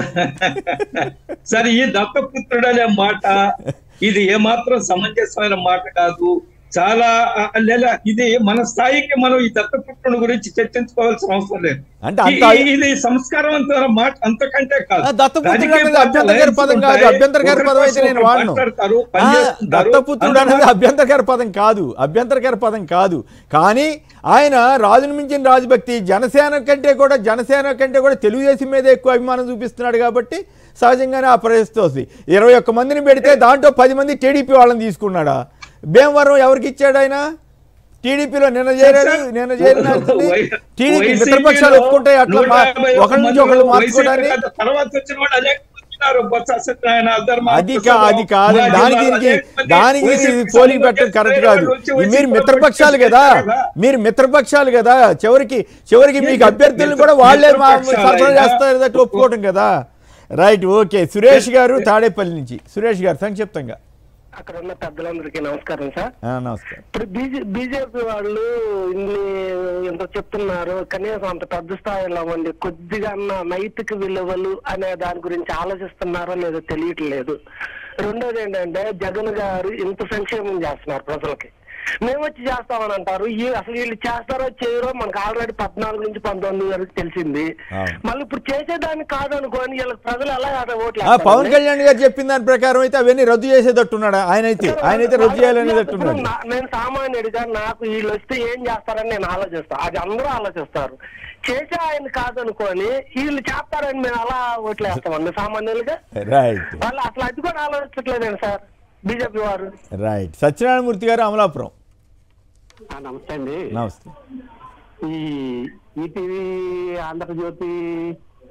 సరే ఈ దత్తపుత్రుడు అనే మాట ఇది ఏమాత్రం సమంజసమైన మాట కాదు చాలా ఆ, లేదా ఇది మన స్థాయికి మనం ఈ దత్తపుత్రుని గురించి చర్చించుకోవాల్సిన అవసరం లేదు అంటే అంత ఈ- ఈ- ఇది సంస్కారవంతమైన మాట అంతకంటే కాదు ఆ, దత్తపుత్రుడు రాజకీయ అనేది పార్టీలు అభ్యంతరకర పదం కాదు ఉంటాయి. అభ్యంతరకర ఒకరి పదం అయితే కోసం నేను ఒకరు వాడను మాట్లాడతారు, ఆ, పనిచేస్తుంటారు. దత్తపుత్రుడు అనేది అందువల్ల- అభ్యంతరకర పదం కాదు అభ్యంతరకర పదం కాదు కానీ ఆయన రాజును మించిన రాజభక్తి జనసేన కంటే కూడా జనసేన కంటే కూడా తెలుగుదేశం మీద ఎక్కువ అభిమానం చూపిస్తున్నాడు కాబట్టి సహజంగానే ఆ పరిస్థితి వస్తుంది ఇరవై ఒక్క మందిని పెడితే దాంట్లో పది మంది టీడీపీ వాళ్ళని తీసుకున్నాడా భీమవరం ఎవరికి ఇచ్చాడు ఆయన టీడీపీలో నిన్న చేరాడు నిన్న చేరిన టీడీపీ మిత్రపక్షాలు ఒప్పుకుంటాయి అట్లా మా- ఒకరి నుంచి ఒకళ్ళు మార్చుకోవడాన్ని తర్వాత వచ్చిన వాడు అనేక మంది ఉన్నారు. బొత్స సత్యనారాయణ, అద్దర్ అది కా అది కాదు మాజీ దానికి వాళ్ళు దీనికి అనేక మంది దానికి వైసీపీ ఇది పోలింగ్ పెట్టడం సంబంధించిన కరెక్ట్ కాదు వాళ్ళు వచ్చి ఈ మీరు వైసీపీ మిత్రపక్షాలు వాళ్ళు కదా కదా. మీరు మిత్రపక్షాలు కదా చివరికి చివరికి మీకు మిత్ర- అభ్యర్థులను మిత్ర- కూడా వాళ్ళే మా- మిత్రపక్షాలు సరఫరా అయినా చేస్తారు కదా ఒప్పుకోవటం కదా రైట్ ఓకే సురేష్ గారు తాడేపల్లి నుంచి సురేష్ గారు సంక్షిప్తంగా అక్కడ ఉన్న పెద్దలందరికీ నమస్కారం సార్ ఆ, నమస్కారం ఇప్పుడు బీజే బీజేపీ వాళ్ళు ఇన్ని ఇంత చెప్తున్నారు కనీసం అంత పెద్ద స్థాయిలో ఉండి కొద్దిగా అన్న నైతిక విలువలు అనే దాని గురించి ఆలోచిస్తున్నారో లేదో తెలియట్లేదు రెండోది ఏంటంటే జగన్ గారు ఇంత సంక్షేమం చేస్తున్నారు ప్రజలకి మేము వచ్చి చేస్తామని అంటారు ఈ అసలు వీళ్ళు చేస్తారో చేయరో మనకు ఆల్రెడీ పద్నాలుగు నుంచి పంతొమ్మిది వరకు తెలిసింది అవును. మళ్ళీ ఇప్పుడు చేసేదాన్ని కాదనుకోని వీళ్ళకి ప్రజలు ఎలా ఓట్లు ఆ, పవన్ వేస్తారండి? కళ్యాణ్ గారు చెప్పిన దాని ప్రకారం అయితే అవన్నీ రద్దు చేసేటట్టున్నాడా ఆయన అయితే ఆయన అయితే రద్దు చేయాలనేటట్టున్నాడు నా- నేను సామాన్యుడిగా నాకు వీళ్ళు వస్తే ఏం చేస్తారని నేను ఆలోచిస్తా అది అందరూ ఆలోచిస్తారు చేసే ఆయన కాదనుకొని వీళ్ళు చేస్తారని మేము అలా ఓట్లేస్తామండి సామాన్యులుగా రైట్ వాళ్ళు అసలు అది కూడా ఆలోచించట్లేదండి సార్ బీజేపీ వారు రైట్ సత్యనారాయణమూర్తి గారు అమలాపురం నమస్తే అండి నమస్తే ఈ ఈటీవీ ఆంధ్రజ్యోతి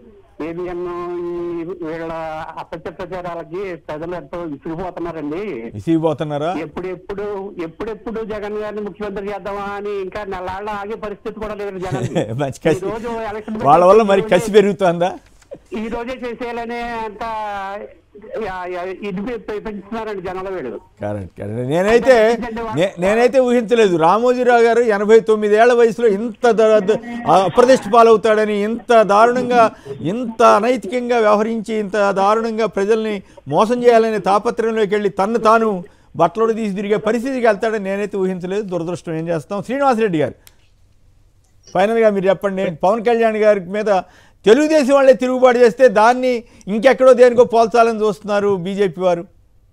ఏబిఎన్ ఈ వీళ్ళ అసత్య ప్రచారాలకి ప్రజలు ఎంతో విసిగిపోతున్నారండి విసిగిపోతున్నారా ఎప్పుడెప్పుడు ఎప్పుడెప్పుడు జగన్ గారిని ముఖ్యమంత్రి చేద్దామా అని ఇంకా నెలాళ్ళ ఆగే పరిస్థితి కూడా లేదు జగన్ మంచి కసి ఈ రోజు ఎలక్షన్ వాళ్ళ వల్ల మరి ఈ కసి రోజే- పెరుగుతుందా ఈ రోజే చేసేయాలనే అంత యా- యా- ఇది పె- పెంచుతున్నారండి జనాల వీడు కరెక్ట్ కరెక్ట్ నేనైతే నే- నేనైతే ఊహించలేదు రామోజీరావు గారు ఎనభై తొమ్మిదేళ్ల వయసులో ఇంత ద- ద- అప్రదిష్ట పాలవుతాడని ఇంత దారుణంగా ఇంత అనైతికంగా వ్యవహరించి ఇంత దారుణంగా ప్రజల్ని మోసం చేయాలనే తాపత్రయంలోకి వెళ్ళి తన్ను తాను బట్టలోడు తీసి తిరిగే పరిస్థితికి వెళ్తాడని నేనైతే ఊహించలేదు దురదృష్టం ఏం చేస్తాం శ్రీనివాసరెడ్డి గారు ఫైనల్గా మీరు చెప్పండి పవన్ కళ్యాణ్ గారి మీద తెలుగుదేశం వాళ్ళే తిరుగుబాటు చేస్తే దాన్ని ఇంకెక్కడో దేనికో పోల్చాలని చూస్తున్నారు బీజేపీ వారు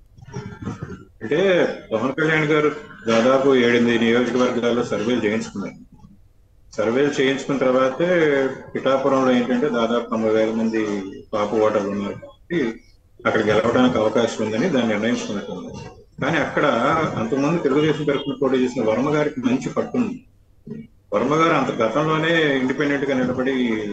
అంటే పవన్ కళ్యాణ్ గారు దాదాపు ఏడెనిమిది నియోజకవర్గాల్లో సర్వేలు చేయించుకున్నారు సర్వేలు చేయించుకున్న తర్వాతే పిఠాపురంలో ఏంటంటే దాదాపు తొంభై వేల మంది పాప ఓటర్లు ఉన్నారు కాబట్టి అక్కడ గెలవడానికి అవకాశం ఉందని దాన్ని నిర్ణయించుకున్నట్టుంది కానీ అక్కడ అంతకుముందు తెలుగుదేశం తరఫున పోటీ చేసిన వర్మ గారికి మంచి పట్టుంది వర్మ గారు అంత గతంలోనే ఇండిపెండెంట్ గా నిలబడి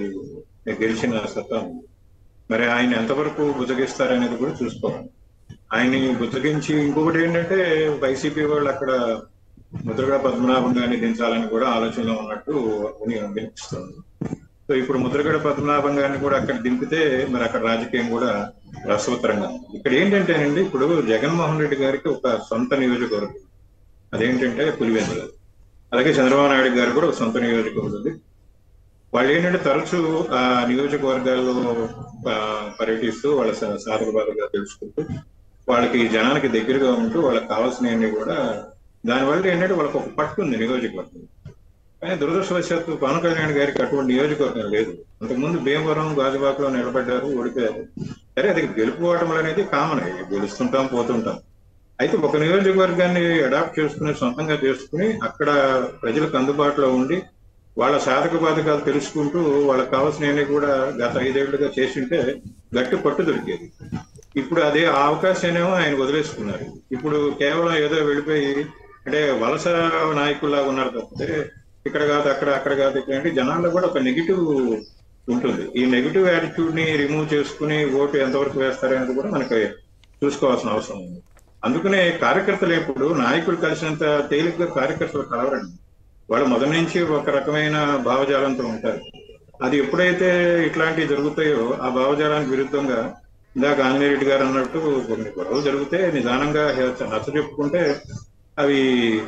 గెలిచిన సత్తా ఉంది. మరి ఆయన ఎంతవరకు బుజ్జగిస్తారనేది కూడా చూసుకోవాలి ఆయన్ని బుజ్జగించి ఇంకొకటి ఏంటంటే వైసీపీ వాళ్ళు అక్కడ ముద్రగడ పద్మనాభం గారిని దించాలని కూడా ఆలోచనలో ఉన్నట్టు విని- వినిపిస్తుంది సో ఇప్పుడు ముద్రగడ పద్మనాభం గారిని కూడా అక్కడ దింపితే మరి అక్కడ రాజకీయం కూడా రసవత్తరంగా ఉంది. ఇక్కడ ఏంటంటేనండి ఇప్పుడు జగన్మోహన్ రెడ్డి గారికి ఒక సొంత నియోజకవర్గం అదేంటంటే పులివెందుల అలాగే చంద్రబాబు నాయుడు గారు కూడా ఒక సొంత నియోజకవర్గం ఉంది వాళ్ళు ఏంటంటే తరచూ ఆ నియోజకవర్గాల్లో ఆ, పర్యటిస్తూ వాళ్ళ సా- సాధక బాధగా తెలుసుకుంటూ వాళ్ళకి జనానికి దగ్గరగా ఉంటూ వాళ్ళకి కావాల్సినవన్నీ కూడా దానివల్ల ఏంటంటే వాళ్ళకి ఒక పట్టు ఉంది నియోజకవర్గం కానీ దురదృష్టవశాత్తు పవన్ కళ్యాణ్ గారికి అటువంటి నియోజకవర్గం లేదు అంతకుముందు భీమవరం గాజువాకలో నిలబడ్డారు ఓడిపోయారు సరే అది గెలుపుకోవటం అనేది కామన్ గెలుస్తుంటాం పోతుంటాం అయితే ఒక నియోజకవర్గాన్ని అడాప్ట్ చేసుకుని సొంతంగా చేసుకుని అక్కడ ప్రజలకు అందుబాటులో ఉండి వాళ్ళ సాధక బాధకాలు తెలుసుకుంటూ వాళ్ళకి కావాల్సినవన్నీ కూడా గత ఐదేళ్లుగా చేసింటే గట్టి పట్టు దొరికేది ఇప్పుడు అదే ఆ అవకాశాన్నేమో ఆయన వదిలేసుకున్నారు ఇప్పుడు కేవలం ఏదో వెళ్ళిపోయి అంటే వలస నాయకుల్లాగా ఉన్నారు తప్పితే ఇక్కడ కాదు అక్కడ అక్కడ కాదు ఇక్కడ అంటే జనాల్లో కూడా ఒక నెగిటివ్ ఉంటుంది ఈ నెగిటివ్ యాటిట్యూడ్ ని రిమూవ్ చేసుకుని ఓటు ఎంతవరకు వేస్తారనేది కూడా మనకి చూసుకోవాల్సిన అవసరం ఉంది అందుకనే కార్యకర్తలు ఎప్పుడు నాయకులు కలిసినంత తేలిగ్గా కార్యకర్తలు కలవరండి వాళ్ళు మొదటి నుంచి ఒక రకమైన భావజాలంతో ఉంటారు అది ఎప్పుడైతే ఇట్లాంటివి జరుగుతాయో ఆ భావజాలానికి విరుద్ధంగా ఇందాక ఆంజనేయ రెడ్డి గారు అన్నట్టు కొన్ని గొడవలు జరిగితే నిదానంగా నచ్చ చెప్పుకుంటే అవి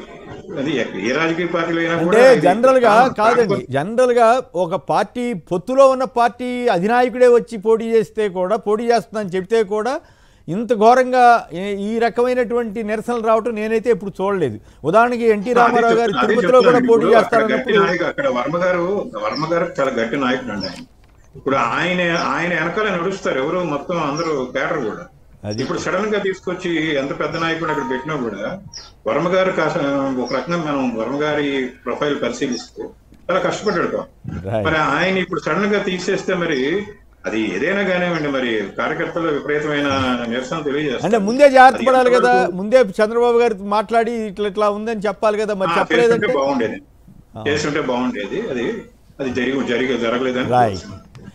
అది ఎక్క- ఏ రాజకీయ పార్టీలో అయినా అంటే కూడా ఇది జనరల్ గా కామన్. కాదండి జనరల్ గా ఒక పార్టీ పొత్తులో ఉన్న పార్టీ అధినాయకుడే వచ్చి పోటీ చేస్తే కూడా పోటీ చేస్తుందని చెప్తే కూడా ఇంత ఘోరంగా ఈ- ఈ రకమైనటువంటి నిరసనలు రావటం నేనైతే ఎప్పుడు చూడలేదు ఉదాహరణకి ఎన్టీ రామారావు గారు అదే తిరుపతిలో కూడా చెప్తున్నాను. పోటీ ఇప్పుడు అక్కడ గట్టి చేస్తారన్నప్పుడు నాయకుడు- అక్కడ వర్మ గారు వర్మ గారు చాలా గట్టి నాయకుడు అండి ఆయన ఇప్పుడు ఆయన ఆయన వెనకాల నడుస్తారు ఎవరు మొత్తం అందరూ కేటర్ కూడా అది. ఇప్పుడు సడన్ గా తీసుకొచ్చి ఎంత పెద్ద నాయకుడు అక్కడ పెట్టినా కూడా వర్మ గారు కాస్త ఒక రకంగా మనం వర్మ గారి ప్రొఫైల్ పరిశీలిస్తే చాలా కష్టపడ్డాడు పాపం. Right. మరి ఆయన ఇప్పుడు సడన్ గా తీసేస్తే మరి అది ఏదైనా కానివ్వండి మరి కార్యకర్తలు విపరీతమైన నిరసన తెలియజేస్తారు అంటే ముందే జాగ్రత్త అది పడాలి కదా ఎంతవరకు- ముందే చంద్రబాబు గారు మాట్లాడి ఇట్లా ఇట్లా ఉందని చెప్పాలి కదా మరి ఆ, చెప్పలేదంటే చేస్తుంటే బాగుండేది చేస్తుంటే బాగుండేది అది అది జరిగి జరిగి జరగలేదని రైట్ తెలుసు.